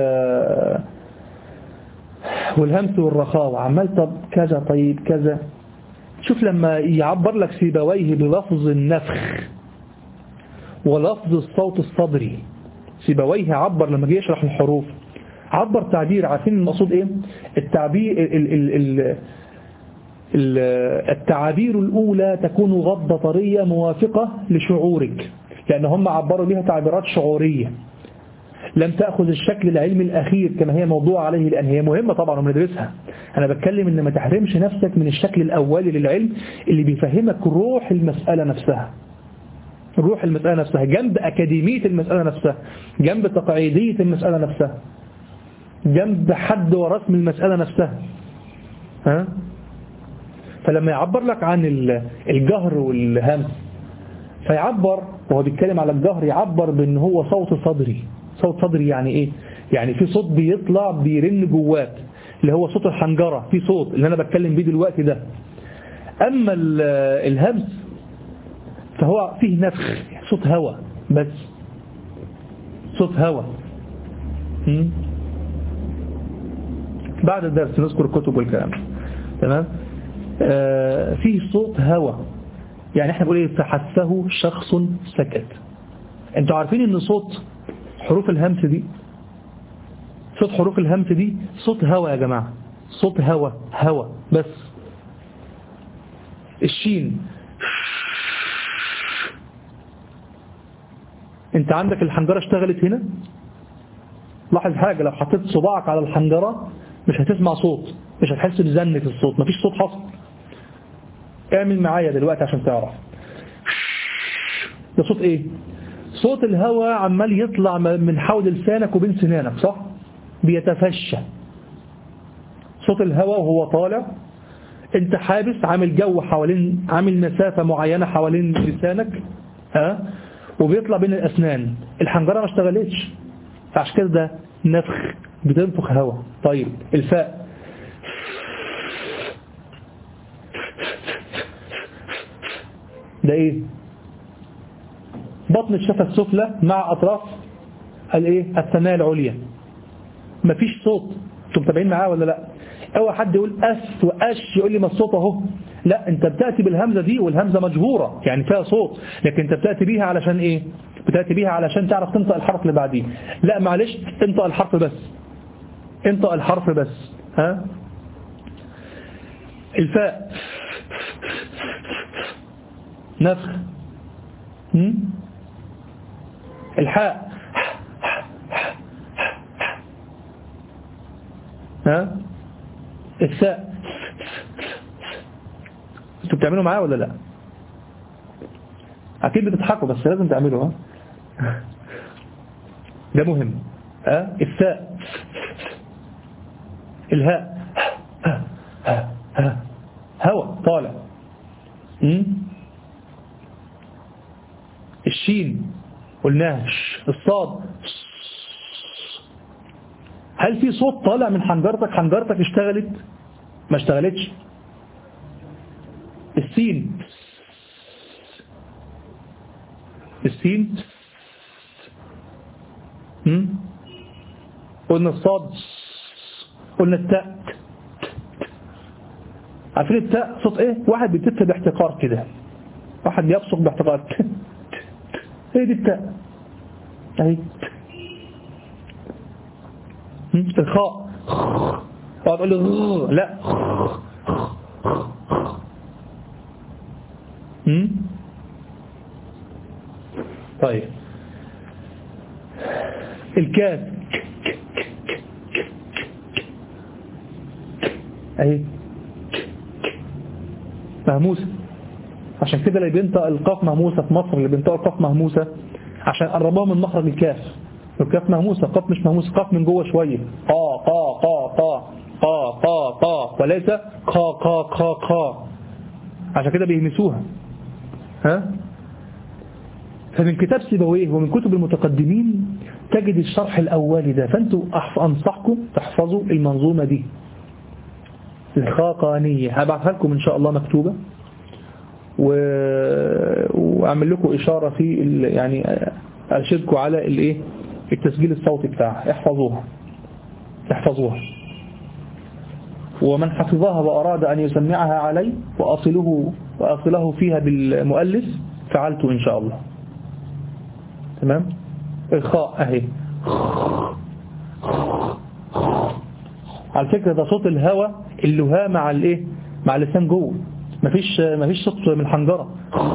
والهمس والرخاوة عمال طب كذا طيب كذا شوف لما يعبر لك سيبويه بلفظ النفخ ولفظ الصوت الصدري سيبويه عبر لما جه يشرح الحروف عبر تعبير عارفين المقصود ايه التعبير ال ال ال ال التعابير الأولى تكون غضة طرية موافقة لشعورك لأن هم عبروا بها تعبيرات شعورية لم تأخذ الشكل العلمي الأخير كما هي موضوع عليه لأن هي مهمة طبعا وندرسها أنا بتكلم إن ما تحرمش نفسك من الشكل الأولي للعلم اللي بيفهمك روح المسألة نفسها روح المسألة نفسها جنب أكاديمية المسألة نفسها جنب تقعيدية المسألة نفسها جنب حد ورسم المسألة نفسها ها؟ فلما يعبر لك عن الجهر والهمس فيعبر وهو بيتكلم على الجهر يعبر بأن هو صوت صدري صوت صدري يعني ايه يعني في صوت بيطلع بيرن جواك اللي هو صوت الحنجرة في صوت اللي انا بتكلم بيه دلوقتي ده اما الهمس فهو فيه نفخ صوت هوا بس صوت هوا بعد الدرس نذكر الكتب والكلام تمام آه فيه صوت هوا يعني احنا بنقول ايه فحسه شخص سكت انتوا عارفين ان صوت حروف الهمس دي صوت حروف الهمس دي صوت هوا يا جماعة صوت هوا هوا بس الشين انت عندك الحنجرة اشتغلت هنا لاحظ حاجة لو حطيت صباعك على الحنجرة مش هتسمع صوت مش هتحس بزن في الصوت مفيش صوت حصل اعمل معايا دلوقتي عشان تعرف ده صوت ايه صوت الهواء عمال يطلع من حول لسانك وبين سنانك صح بيتفشى صوت الهواء وهو طالع انت حابس عامل جو حوالين عامل مسافة معينة حوالين لسانك ها وبيطلع بين الأسنان الحنجرة ما اشتغلتش فعشان كده ده نفخ بتنفخ هواء طيب الفاء ده ايه بطن الشفة السفلى مع أطراف الايه الثنايا العليا مفيش صوت انتوا متابعين معاه ولا لا اوعى حد يقول اس واش يقول لي ما الصوت اهو لا انت بتاتي بالهمزه دي والهمزه مجهوره يعني فيها صوت لكن انت بتاتي بيها علشان ايه بتاتي بيها علشان تعرف تنطق الحرف اللي بعديه لا معلش انطق الحرف بس انطق الحرف بس ها الفاء نفخ الحاء ها الساء انتوا بتعملوا معاه ولا لا اكيد بتضحكوا بس لازم تعملوا ها ده مهم ها الساء الهاء هواء طالع الشين قلناها الصاد هل في صوت طالع من حنجرتك حنجرتك اشتغلت ما اشتغلتش السين السين قلنا الصاد قلنا التاء عارفين التاء صوت ايه واحد بيتف باحتقار كده واحد بيبصق باحتقار هي دي التاء اهي الخاء تقول له لا طيب الكاف اهي مهموسة عشان كده اللي بينطق القاف مهموسة في مصر اللي بينطق القاف مهموسة عشان قربوها من مخرج الكاف الكاف مهموسة قاف مش مهموسة قاف من جوه شوية قا قا قا قا قا قا قا وليس قا قا قا قا عشان كده بيهمسوها ها فمن كتاب سيبويه ومن كتب المتقدمين تجد الشرح الأولي ده فأنتوا أنصحكم تحفظوا المنظومة دي الخاقانية هبعثها لكم إن شاء الله مكتوبة و... وأعمل لكم إشارة في ال... يعني أرشدكم على الإيه التسجيل الصوتي بتاعها احفظوها احفظوها ومن حفظها وأراد أن يسمعها علي وأصله, وأصله فيها بالمؤلف فعلته إن شاء الله تمام الخاء أهي على فكرة ده صوت الهواء اللي مع الايه مع اللسان جوه مفيش مفيش صوت من الحنجرة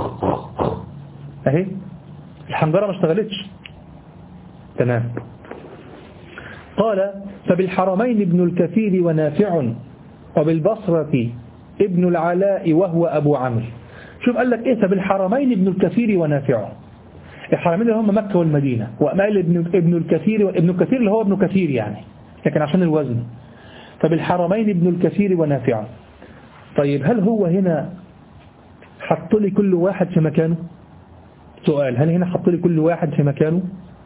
اهي الحنجرة ما اشتغلتش تمام قال فبالحرمين ابن الكثير ونافع وبالبصرة ابن العلاء وهو أبو عمرو شوف قال لك إيه فبالحرمين ابن الكثير ونافع الحرمين اللي هم مكة والمدينة وأمال ابن, ابن الكثير ابن الكثير اللي هو ابن كثير يعني لكن عشان الوزن فبالحرمين ابن الكثير ونافع طيب هل هو هنا حط لي كل واحد في مكانه سؤال هل هنا حط لي كل واحد في مكانه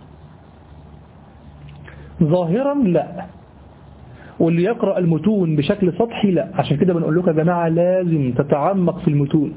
ظاهرا لا واللي يقرأ المتون بشكل سطحي لا عشان كده بنقول لكم يا جماعة لازم تتعمق في المتون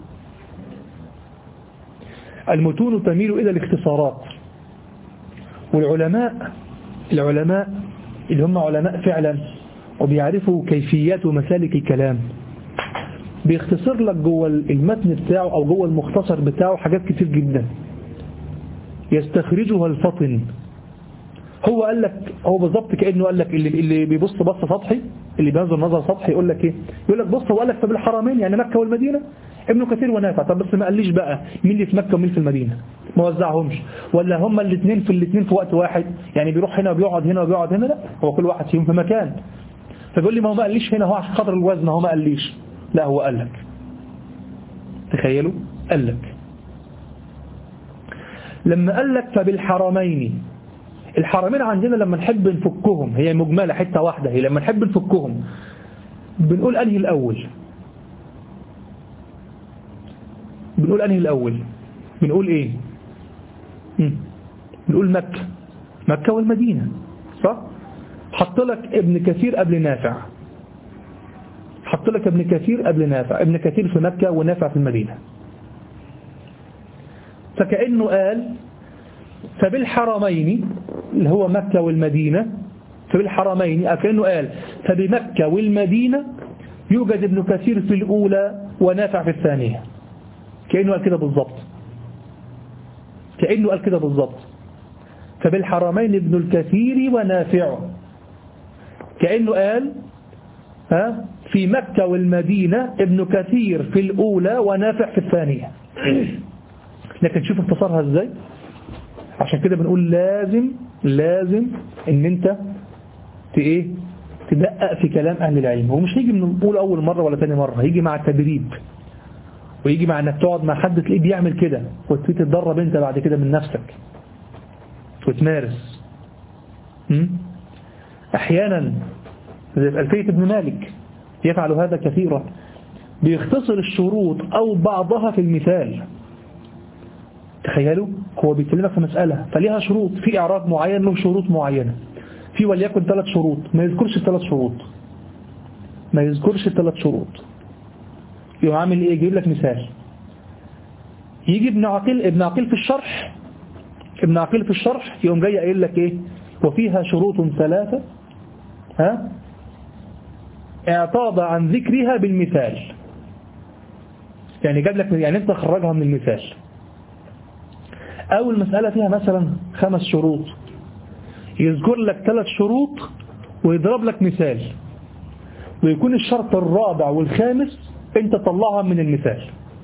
المتون تميل إلى الاختصارات والعلماء العلماء اللي هم علماء فعلا وبيعرفوا كيفيات ومسالك الكلام بيختصر لك جوه المتن بتاعه أو جوه المختصر بتاعه حاجات كتير جدا يستخرجها الفطن هو قال لك هو بالظبط كأنه قال لك اللي اللي بيبص بص سطحي اللي بينظر نظر سطحي يقول لك ايه يقول لك بص هو قال لك طب الحرمين يعني مكة والمدينة ابن كثير ونافع طب بس ما قاليش بقى مين اللي في مكة ومين في المدينة ما وزعهمش ولا هم الاثنين في الاثنين في وقت واحد يعني بيروح هنا وبيقعد هنا وبيقعد هنا لا هو كل واحد فيهم في مكان فبيقول لي ما هو ما قاليش هنا هو عشان خاطر الوزن هو ما قاليش لا هو قال لك تخيلوا قال لك لما قال لك فبالحرمين الحرمين عندنا لما نحب نفكهم هي مجملة حتة واحدة هي لما نحب نفكهم بنقول أنهي الأول بنقول أنهي الأول بنقول إيه مم. بنقول مكة مكة والمدينة صح حط لك ابن كثير قبل نافع حط لك ابن كثير قبل نافع ابن كثير في مكة ونافع في المدينة فكأنه قال فبالحرمين اللي هو مكة والمدينة فبالحرمين كأنه قال فبمكة والمدينة يوجد ابن كثير في الأولى ونافع في الثانية كأنه قال كده بالضبط كأنه قال كده بالضبط فبالحرمين ابن الكثير ونافع كأنه قال ها في مكة والمدينة ابن كثير في الأولى ونافع في الثانية لكن شوف اختصارها ازاي عشان كده بنقول لازم لازم ان انت ايه تدقق في كلام اهل العلم هو مش هيجي من نقول اول مرة ولا ثاني مرة هيجي مع التدريب ويجي مع انك تقعد مع حد تلاقيه بيعمل كده وتتدرب انت بعد كده من نفسك وتمارس م? احيانا زي في ألفية ابن مالك يفعل هذا كثيرا بيختصر الشروط او بعضها في المثال تخيلوا هو بيكلمك في مسألة فليها شروط في إعراب معين له شروط معينة في وليكن ثلاث شروط ما يذكرش الثلاث شروط ما يذكرش الثلاث شروط يقوم عامل ايه يجيب لك مثال يجي ابن عقيل ابن عقيل في الشرح ابن عقيل في الشرح يقوم جاي قايل لك ايه وفيها شروط ثلاثة ها اعتاض عن ذكرها بالمثال يعني جاب لك يعني انت خرجها من المثال أول مسألة فيها مثلا خمس شروط يذكر لك ثلاث شروط ويضرب لك مثال ويكون الشرط الرابع والخامس انت طلعها من المثال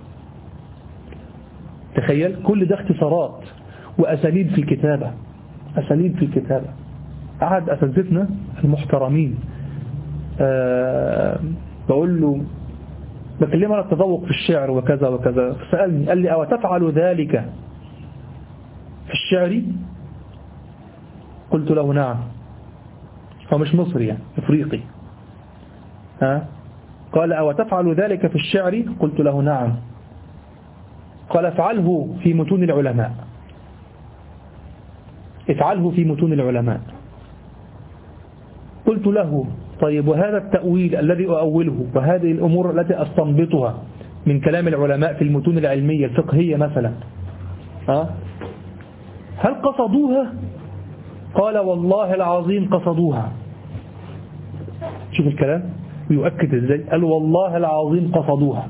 تخيل كل ده اختصارات وأساليب في الكتابة أساليب في الكتابة قعد أساتذتنا المحترمين أه بقول له بكلمه على التذوق في الشعر وكذا وكذا فسألني قال لي أو تفعل ذلك في الشعر قلت له نعم هو مش مصري يعني افريقي ها قال أو تفعل ذلك في الشعر قلت له نعم قال افعله في متون العلماء افعله في متون العلماء قلت له طيب وهذا التأويل الذي أؤوله وهذه الأمور التي أستنبطها من كلام العلماء في المتون العلمية الفقهية مثلا ها هل قصدوها قال والله العظيم قصدوها شوف الكلام ويؤكد ازاي قال والله العظيم قصدوها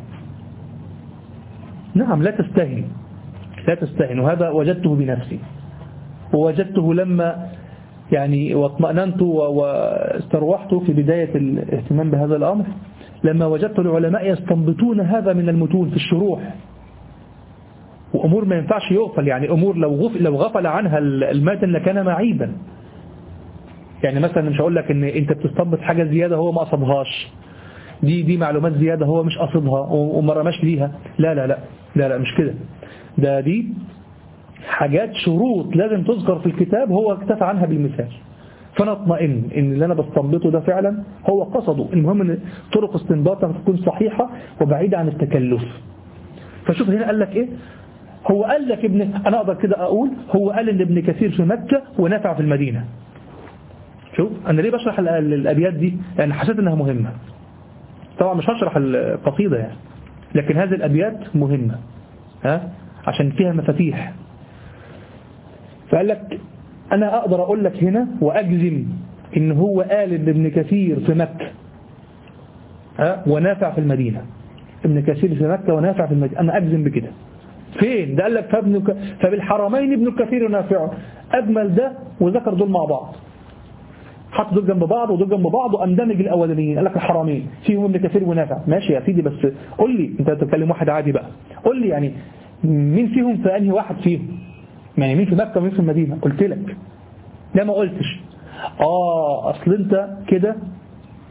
نعم لا تستهن لا تستهن وهذا وجدته بنفسي ووجدته لما يعني واطمأننت واستروحت في بداية الاهتمام بهذا الأمر لما وجدت العلماء يستنبطون هذا من المتون في الشروح وأمور ما ينفعش يغفل يعني أمور لو غفل, لو غفل عنها الماتن لكان معيبا يعني مثلا مش هقول لك ان انت بتستنبط حاجة زيادة هو ما قصدهاش دي دي معلومات زيادة هو مش قصدها وما رماش ليها لا لا لا لا لا مش كده ده دي حاجات شروط لازم تذكر في الكتاب هو اكتفى عنها بالمثال فانا اطمئن ان اللي انا بستنبطه ده فعلا هو قصده المهم ان طرق استنباطها تكون صحيحة وبعيدة عن التكلف فشوف هنا قال لك ايه هو قال لك ابن انا اقدر كده اقول هو قال ان ابن كثير في مكة ونافع في المدينة شوف انا ليه بشرح الابيات دي لان يعني حسيت انها مهمة طبعا مش هشرح القصيدة يعني لكن هذه الابيات مهمة ها عشان فيها مفاتيح فقال لك انا اقدر اقول لك هنا واجزم ان هو قال ان ابن كثير في مكة ها ونافع في المدينة ابن كثير في مكة ونافع في المدينة انا اجزم بكده فين ده قال لك فابن ك... فبالحرمين ابن الكثير ونافع اجمل ده وذكر دول مع بعض حط دول جنب بعض ودول جنب بعض واندمج الاولانيين قال لك الحرمين فيهم ابن كثير ونافع ماشي يا سيدي بس قول لي انت بتتكلم واحد عادي بقى قول لي يعني مين فيهم في انهي واحد فيهم يعني مين في مكة ومين في المدينة قلت لك لا ما قلتش اه اصل انت كده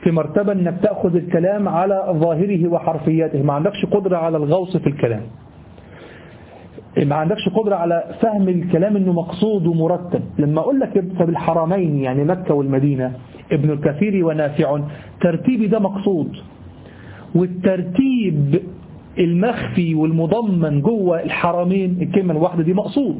في مرتبة أنك تأخذ الكلام على ظاهره وحرفياته ما عندكش قدرة على الغوص في الكلام ما عندكش قدرة على فهم الكلام انه مقصود ومرتب لما اقول لك فبالحرمين يعني مكة والمدينة ابن الكثير ونافع ترتيبي ده مقصود والترتيب المخفي والمضمن جوه الحرمين الكلمة الواحدة دي مقصود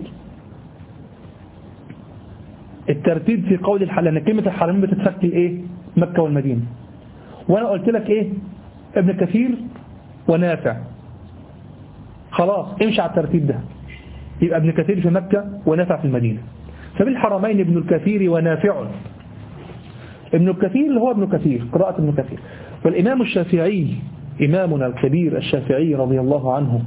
الترتيب في قول الحل لأن كلمة الحرمين بتتفك ايه مكة والمدينة وانا قلت لك ايه ابن كثير ونافع خلاص امشي على الترتيب ده يبقى ابن كثير في مكة ونافع في المدينة فبالحرمين ابن الكثير ونافع ابن الكثير اللي هو ابن كثير قراءة ابن كثير والإمام الشافعي إمامنا الكبير الشافعي رضي الله عنه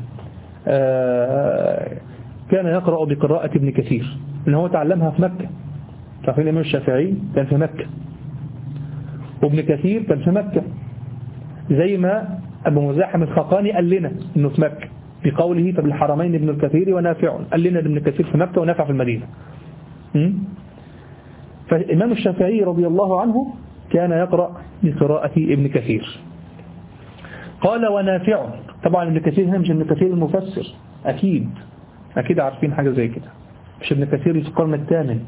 كان يقرأ بقراءة ابن كثير إن هو تعلمها في مكة تعرفين الإمام الشافعي كان في مكة وابن كثير كان في مكة زي ما أبو مزاحم الخقاني قال لنا إنه في مكة بقوله فبالحرمين ابن الكثير ونافع قال لنا ابن كثير في مكة ونافع في المدينة فالإمام الشافعي رضي الله عنه كان يقرأ بقراءة ابن كثير قال ونافع طبعا ابن كثير هنا مش ابن كثير المفسر أكيد أكيد عارفين حاجة زي كده مش ابن كثير في القرن الثامن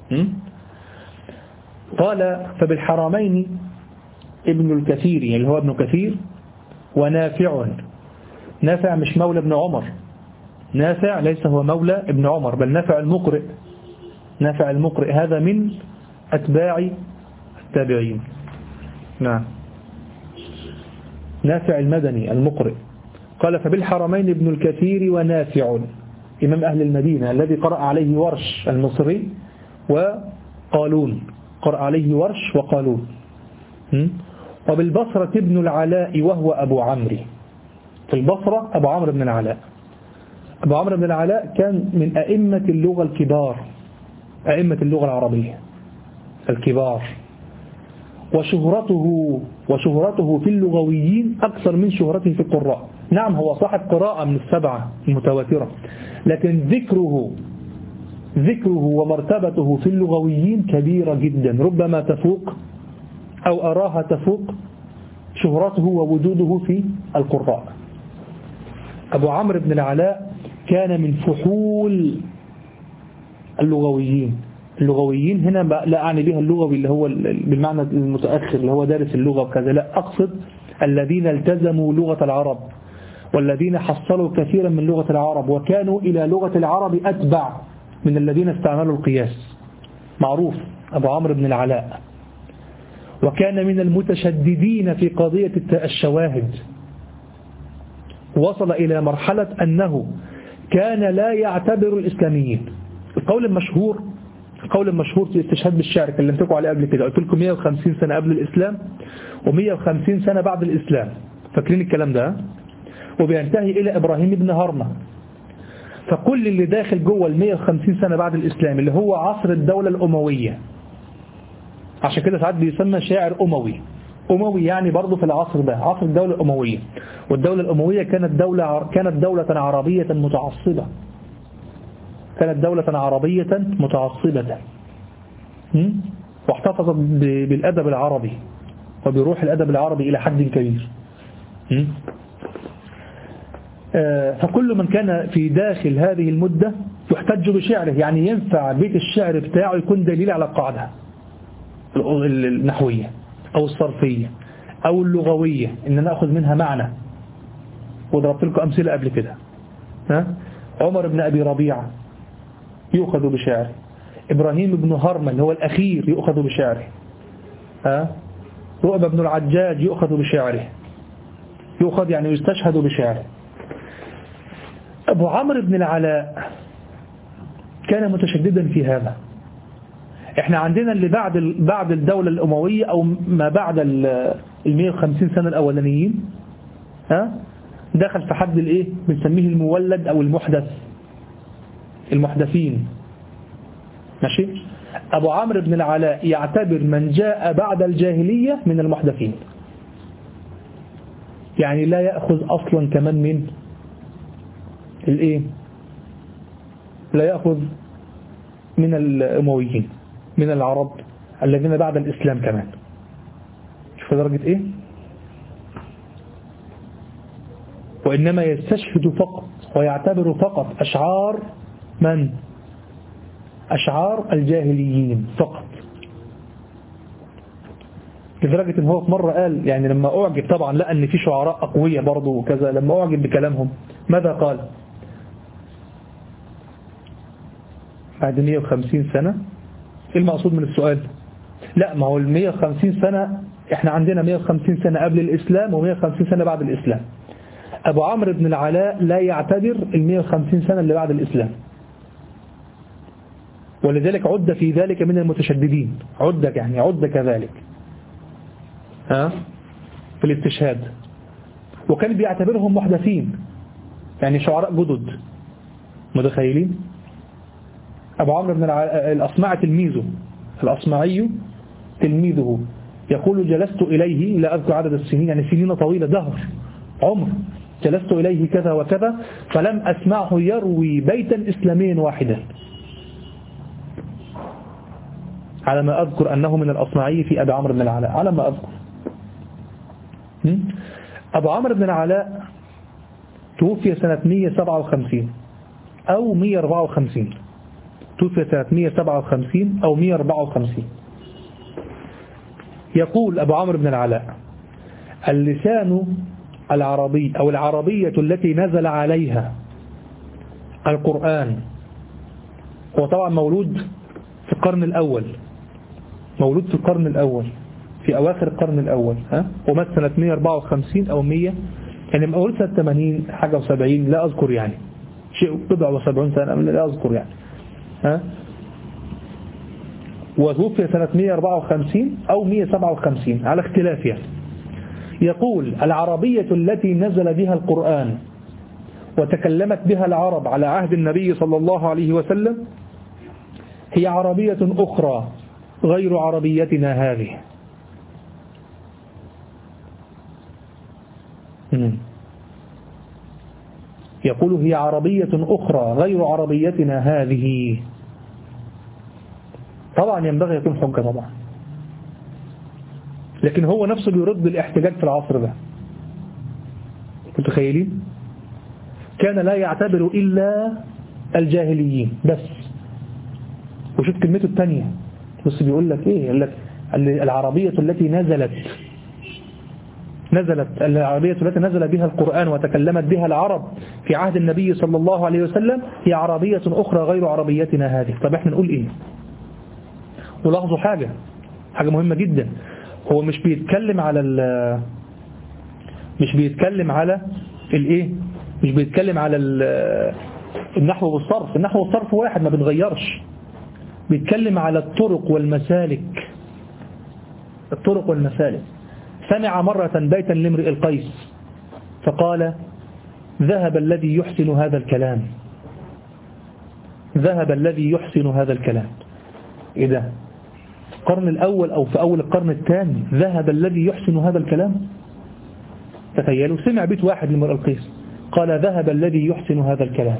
قال فبالحرمين ابن الكثير يعني اللي هو ابن كثير ونافع نافع مش مولى ابن عمر نافع ليس هو مولى ابن عمر بل نافع المقرئ نافع المقرئ هذا من أتباع التابعين نعم نافع المدني المقرئ قال فبالحرمين ابن الكثير ونافع إمام أهل المدينة الذي قرأ عليه ورش المصري وقالون قرأ عليه ورش وقالون وبالبصرة ابن العلاء وهو أبو عمرو في البصرة أبو عمرو بن العلاء أبو عمرو بن العلاء كان من أئمة اللغة الكبار أئمة اللغة العربية الكبار وشهرته وشهرته في اللغويين أكثر من شهرته في القراء نعم هو صاحب قراءة من السبعة المتواترة لكن ذكره ذكره ومرتبته في اللغويين كبيرة جدا ربما تفوق أو أراها تفوق شهرته ووجوده في القراء أبو عمرو بن العلاء كان من فحول اللغويين اللغويين هنا لا أعني بها اللغوي اللي هو بالمعنى المتأخر اللي هو دارس اللغة وكذا لا أقصد الذين التزموا لغة العرب والذين حصلوا كثيرا من لغة العرب وكانوا إلى لغة العرب أتبع من الذين استعملوا القياس معروف أبو عمرو بن العلاء وكان من المتشددين في قضية الشواهد وصل إلى مرحلة أنه كان لا يعتبر الإسلاميين القول المشهور القول المشهور في استشهاد بالشعر كلمتكم عليه قبل كده قلت لكم 150 سنة قبل الإسلام و150 سنة بعد الإسلام فاكرين الكلام ده وبينتهي إلى إبراهيم بن هرمة فكل اللي داخل جوه ال 150 سنة بعد الإسلام اللي هو عصر الدولة الأموية عشان كده ساعات بيسمى شاعر أموي أموي يعني برضه في العصر ده عصر الدولة الأموية والدولة الأموية كانت دولة كانت دولة عربية متعصبة كانت دولة عربية متعصبة واحتفظت بالأدب العربي وبروح الأدب العربي إلى حد كبير فكل من كان في داخل هذه المدة يحتج بشعره يعني ينفع بيت الشعر بتاعه يكون دليل على القاعدة النحوية أو الصرفية أو اللغوية إن نأخذ منها معنى وضربت لكم أمثلة قبل كده ها؟ عمر بن أبي ربيعة يؤخذ بشعره إبراهيم بن هرمل هو الأخير يؤخذ بشعره ها؟ رؤب بن العجاج يؤخذ بشعره يؤخذ يعني يستشهد بشعره أبو عمرو بن العلاء كان متشددا في هذا احنا عندنا اللي بعد بعد الدولة الأموية أو ما بعد ال 150 سنة الأولانيين ها دخل في حد الايه بنسميه المولد أو المحدث المحدثين ماشي أبو عمرو بن العلاء يعتبر من جاء بعد الجاهلية من المحدثين يعني لا يأخذ أصلا كمان من الايه لا يأخذ من الأمويين من العرب الذين بعد الإسلام كمان شوف درجة إيه وإنما يستشهد فقط ويعتبر فقط أشعار من أشعار الجاهليين فقط لدرجة ان هو في مرة قال يعني لما أعجب طبعا لقى ان في شعراء أقوية برضه وكذا لما أعجب بكلامهم ماذا قال بعد 150 سنة ايه المقصود من السؤال لا ما هو ال 150 سنة احنا عندنا 150 سنة قبل الإسلام و150 سنة بعد الإسلام أبو عمرو بن العلاء لا يعتبر ال 150 سنة اللي بعد الإسلام ولذلك عد في ذلك من المتشددين عد يعني عد كذلك ها في الاستشهاد وكان بيعتبرهم محدثين يعني شعراء جدد متخيلين أبو عمرو بن الأصمعي تلميذه الأصمعي تلميذه يقول جلست إليه لا أذكر عدد السنين يعني سنين طويلة دهر عمر جلست إليه كذا وكذا فلم أسمعه يروي بيتا إسلاميا واحدا على ما أذكر أنه من الأصمعي في أبي عمرو بن العلاء على ما أذكر أبو عمرو بن العلاء توفي سنة 157 أو 154 توفي سنة 157 أو 154 يقول أبو عمرو بن العلاء اللسان العربي أو العربية التي نزل عليها القرآن هو طبعا مولود في القرن الأول مولود في القرن الأول في أواخر القرن الأول ها ومات سنة 154 أو 100 يعني مولود سنة 80 حاجة و70 لا أذكر يعني شيء بضع وسبعون سنة لا أذكر يعني ها وتوفي سنة 154 أو 157 على اختلاف يعني يقول العربية التي نزل بها القرآن وتكلمت بها العرب على عهد النبي صلى الله عليه وسلم هي عربية أخرى غير عربيتنا هذه يقول هي عربية أخرى غير عربيتنا هذه طبعا ينبغي يكون حجة طبعا لكن هو نفسه بيرد الاحتجاج في العصر ده متخيلين كان لا يعتبر إلا الجاهليين بس وشوف كلمته الثانية بس بيقول لك ايه يقول لك العربية التي نزلت نزلت العربية التي نزل بها القرآن وتكلمت بها العرب في عهد النبي صلى الله عليه وسلم هي عربية أخرى غير عربيتنا هذه طب احنا نقول ايه ولاحظوا حاجة حاجة مهمة جدا هو مش بيتكلم على مش بيتكلم على الايه مش بيتكلم على النحو والصرف النحو والصرف واحد ما بنغيرش بيتكلم على الطرق والمسالك الطرق والمسالك سمع مرة بيتا لامرئ القيس فقال ذهب الذي يحسن هذا الكلام ذهب الذي يحسن هذا الكلام إيه ده القرن الأول أو في أول القرن الثاني ذهب الذي يحسن هذا الكلام تخيلوا سمع بيت واحد لامرئ القيس قال ذهب الذي يحسن هذا الكلام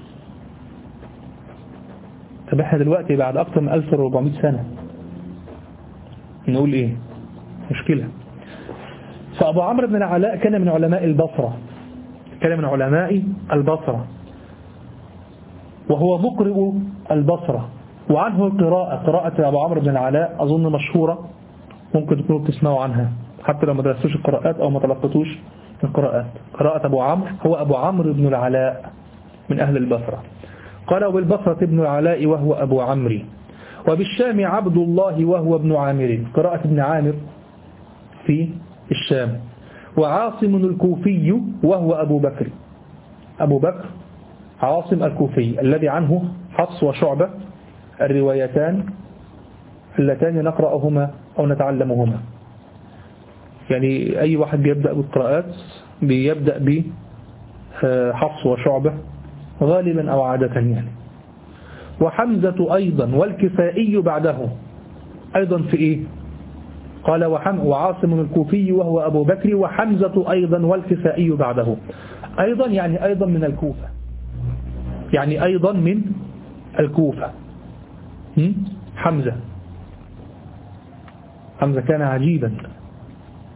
طب احنا دلوقتي بعد أكثر من 1400 سنة نقول ايه مشكلة فأبو عمرو بن العلاء كان من علماء البصرة كان من علماء البصرة وهو مقرئ البصرة وعنه القراءة قراءة أبو عمرو بن العلاء أظن مشهورة ممكن تكونوا بتسمعوا عنها حتى لو ما درستوش القراءات أو ما تلقتوش القراءات قراءة أبو عمرو هو أبو عمرو بن العلاء من أهل البصرة قال وبالبصرة ابن العلاء وهو أبو عمرو وبالشام عبد الله وهو ابن عامر قراءة ابن عامر في الشام وعاصم الكوفي وهو أبو بكر أبو بكر عاصم الكوفي الذي عنه حفص وشعبة الروايتان اللتان نقرأهما أو نتعلمهما يعني أي واحد بيبدأ بالقراءات بيبدأ بحفص وشعبة غالبا أو عادة يعني وحمزة أيضا والكسائي بعده أيضا في إيه قال وحم وعاصم الكوفي وهو أبو بكر وحمزة أيضا والكسائي بعده أيضا يعني أيضا من الكوفة يعني أيضا من الكوفة حمزة حمزة كان عجيبا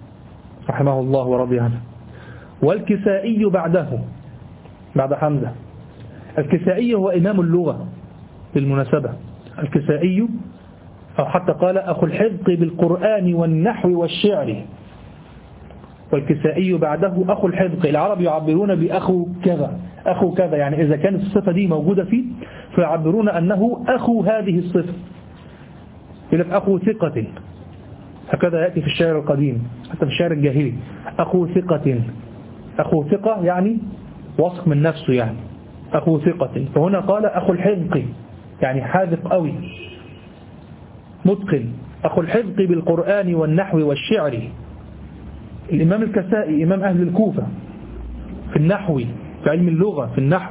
رحمه الله ورضي عنه والكسائي بعده بعد حمزة الكسائي هو إمام اللغة بالمناسبة الكسائي أو حتى قال أخو الحفظ بالقرآن والنحو والشعر والكسائي بعده أخو الحفظ العرب يعبرون بأخو كذا أخو كذا يعني إذا كانت الصفة دي موجودة فيه فيعبرون أنه أخو هذه الصفة يقول لك أخو ثقة هكذا يأتي في الشعر القديم حتى في الشعر الجاهلي أخو ثقة أخو ثقة يعني وصف من نفسه يعني أخو ثقة فهنا قال أخو الحذق يعني حاذق قوي متقن أخو الحذق بالقرآن والنحو والشعر الإمام الكسائي إمام أهل الكوفة في النحو في علم اللغة في النحو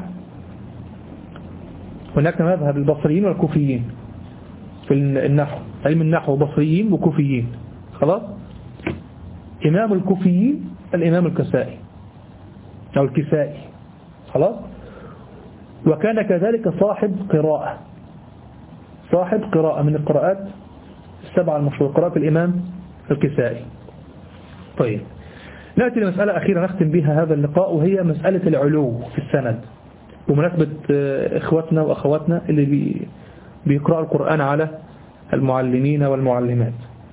هناك مذهب البصريين والكوفيين في النحو علم النحو بصريين وكوفيين خلاص إمام الكوفيين الإمام الكسائي أو الكسائي خلاص وكان كذلك صاحب قراءة صاحب قراءة من القراءات السبعة المشهورة قراءة الإمام الكسائي طيب نأتي لمسألة أخيرة نختم بها هذا اللقاء وهي مسألة العلو في السند بمناسبة إخواتنا وأخواتنا اللي بيقرأوا القرآن على المعلمين والمعلمات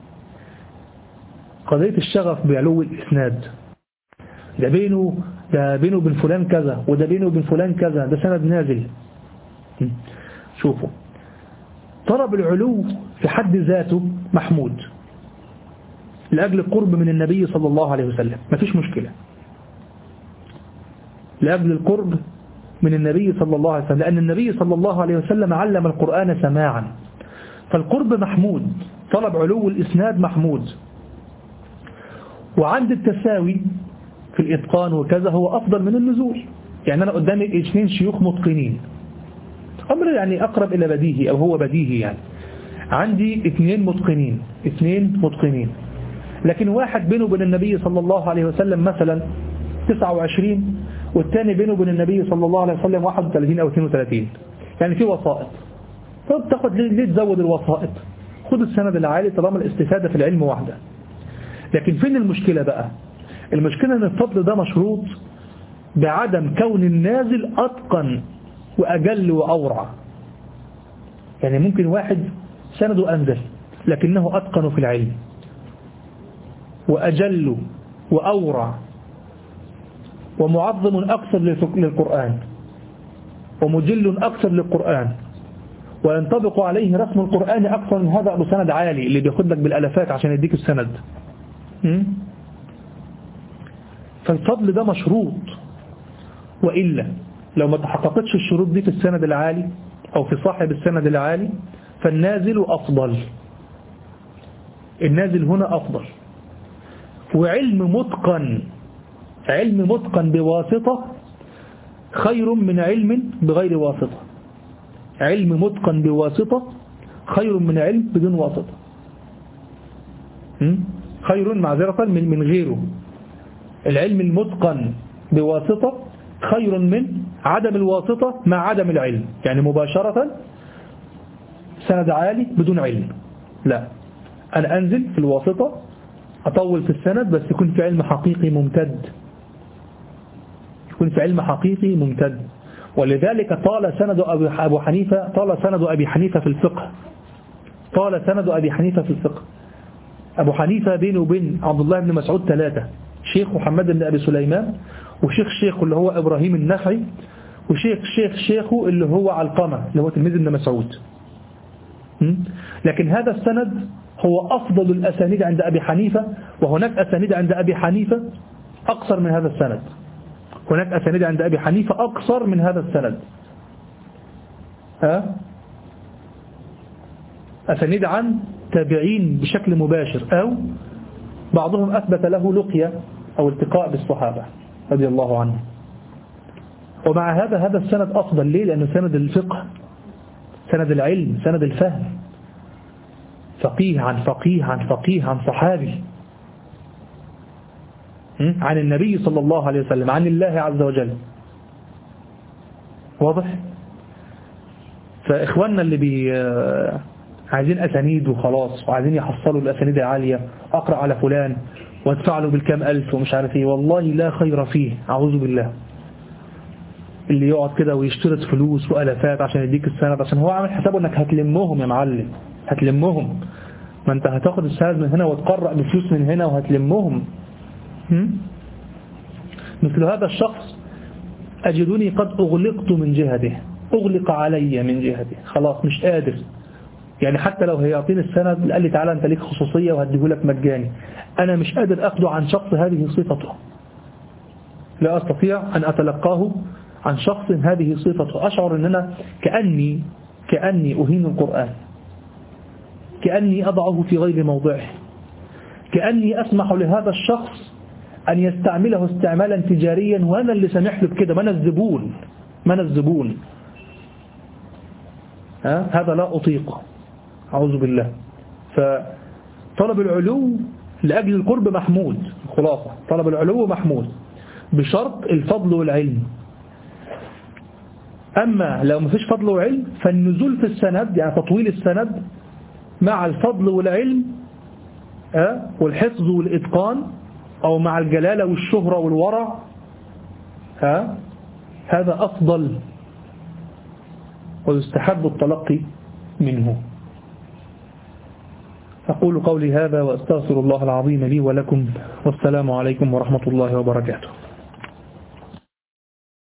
قضية الشغف بعلو الإسناد ده بينه ده بينه وبين فلان كذا وده بينه وبين فلان كذا ده سند نازل شوفوا طلب العلو في حد ذاته محمود لأجل القرب من النبي صلى الله عليه وسلم ما فيش مشكلة لأجل القرب من النبي صلى الله عليه وسلم لأن النبي صلى الله عليه وسلم علم القرآن سماعا فالقرب محمود طلب علو الإسناد محمود وعند التساوي في الإتقان وكذا هو أفضل من النزول يعني أنا قدامي اثنين شيوخ متقنين أمر يعني أقرب إلى بديهي أو هو بديهي يعني عندي اثنين متقنين اثنين متقنين لكن واحد بينه وبين النبي صلى الله عليه وسلم مثلا 29 والثاني بينه وبين النبي صلى الله عليه وسلم 31 أو 32 يعني في وسائط طب تاخد ليه تزود الوسائط خد السند العالي طالما الاستفادة في العلم واحدة لكن فين المشكلة بقى المشكلة ان الفضل ده مشروط بعدم كون النازل أتقن وأجل وأورع يعني ممكن واحد سنده أنزل لكنه أتقن في العلم وأجل وأورع ومعظم أكثر للقرآن ومجل أكثر للقرآن وينطبق عليه رسم القرآن أكثر من هذا أبو سند عالي اللي بياخد لك بالألفات عشان يديك السند فالفضل ده مشروط وإلا لو ما تحققتش الشروط دي في السند العالي أو في صاحب السند العالي فالنازل أفضل النازل هنا أفضل وعلم متقن علم متقن بواسطة خير من علم بغير واسطة علم متقن بواسطة خير من علم بدون واسطة خير معذرة من من غيره العلم المتقن بواسطة خير من عدم الواسطة مع عدم العلم يعني مباشرة سند عالي بدون علم لا أنا أنزل في الواسطة أطول في السند بس يكون في علم حقيقي ممتد يكون في علم حقيقي ممتد ولذلك طال سند أبو حنيفة طال سند أبي حنيفة في الفقه طال سند أبي حنيفة في الفقه أبو حنيفة بينه وبين عبد الله بن مسعود ثلاثة شيخ محمد بن أبي سليمان وشيخ شيخه اللي هو إبراهيم النخعي وشيخ شيخ شيخه اللي هو علقمة اللي هو تلميذ ابن مسعود لكن هذا السند هو أفضل الأسانيد عند أبي حنيفة وهناك أسانيد عند أبي حنيفة أقصر من هذا السند هناك أسانيد عند أبي حنيفة أقصر من هذا السند ها أسانيد عن تابعين بشكل مباشر أو بعضهم أثبت له لقيا أو التقاء بالصحابة رضي الله عنه ومع هذا هذا السند أفضل ليه لأنه سند الفقه سند العلم سند الفهم فقيه عن فقيه عن فقيه عن صحابي عن النبي صلى الله عليه وسلم عن الله عز وجل واضح فإخواننا اللي بي عايزين أسانيد وخلاص وعايزين يحصلوا الأسانيد العالية أقرأ على فلان وادفع له بالكام ألف ومش عارف ايه والله لا خير فيه أعوذ بالله اللي يقعد كده ويشترط فلوس وألفات عشان يديك السند عشان هو عامل حسابه انك هتلمهم يا معلم هتلمهم ما انت هتاخد السند من هنا وتقرأ بفلوس من هنا وهتلمهم هم؟ مثل هذا الشخص أجدني قد أغلقت من جهته أغلق علي من جهته خلاص مش قادر يعني حتى لو هيعطيني السند قال لي تعالى انت ليك خصوصية وهديه لك مجاني أنا مش قادر أخده عن شخص هذه صفته لا أستطيع أن أتلقاه عن شخص هذه صفته أشعر أن أنا كأني كأني أهين القرآن كأني أضعه في غير موضعه كأني أسمح لهذا الشخص أن يستعمله استعمالا تجاريا وأنا اللي سامح له بكده ما أنا الزبون ما أنا الزبون ها؟ هذا لا أطيقه أعوذ بالله فطلب العلو لأجل القرب محمود خلاصة طلب العلو محمود بشرط الفضل والعلم أما لو ما فيش فضل وعلم فالنزول في السند يعني تطويل السند مع الفضل والعلم أه؟ والحفظ والإتقان أو مع الجلالة والشهرة والورع ها هذا أفضل ويستحب التلقي منه أقول قولي هذا وأستغفر الله العظيم لي ولكم والسلام عليكم ورحمة الله وبركاته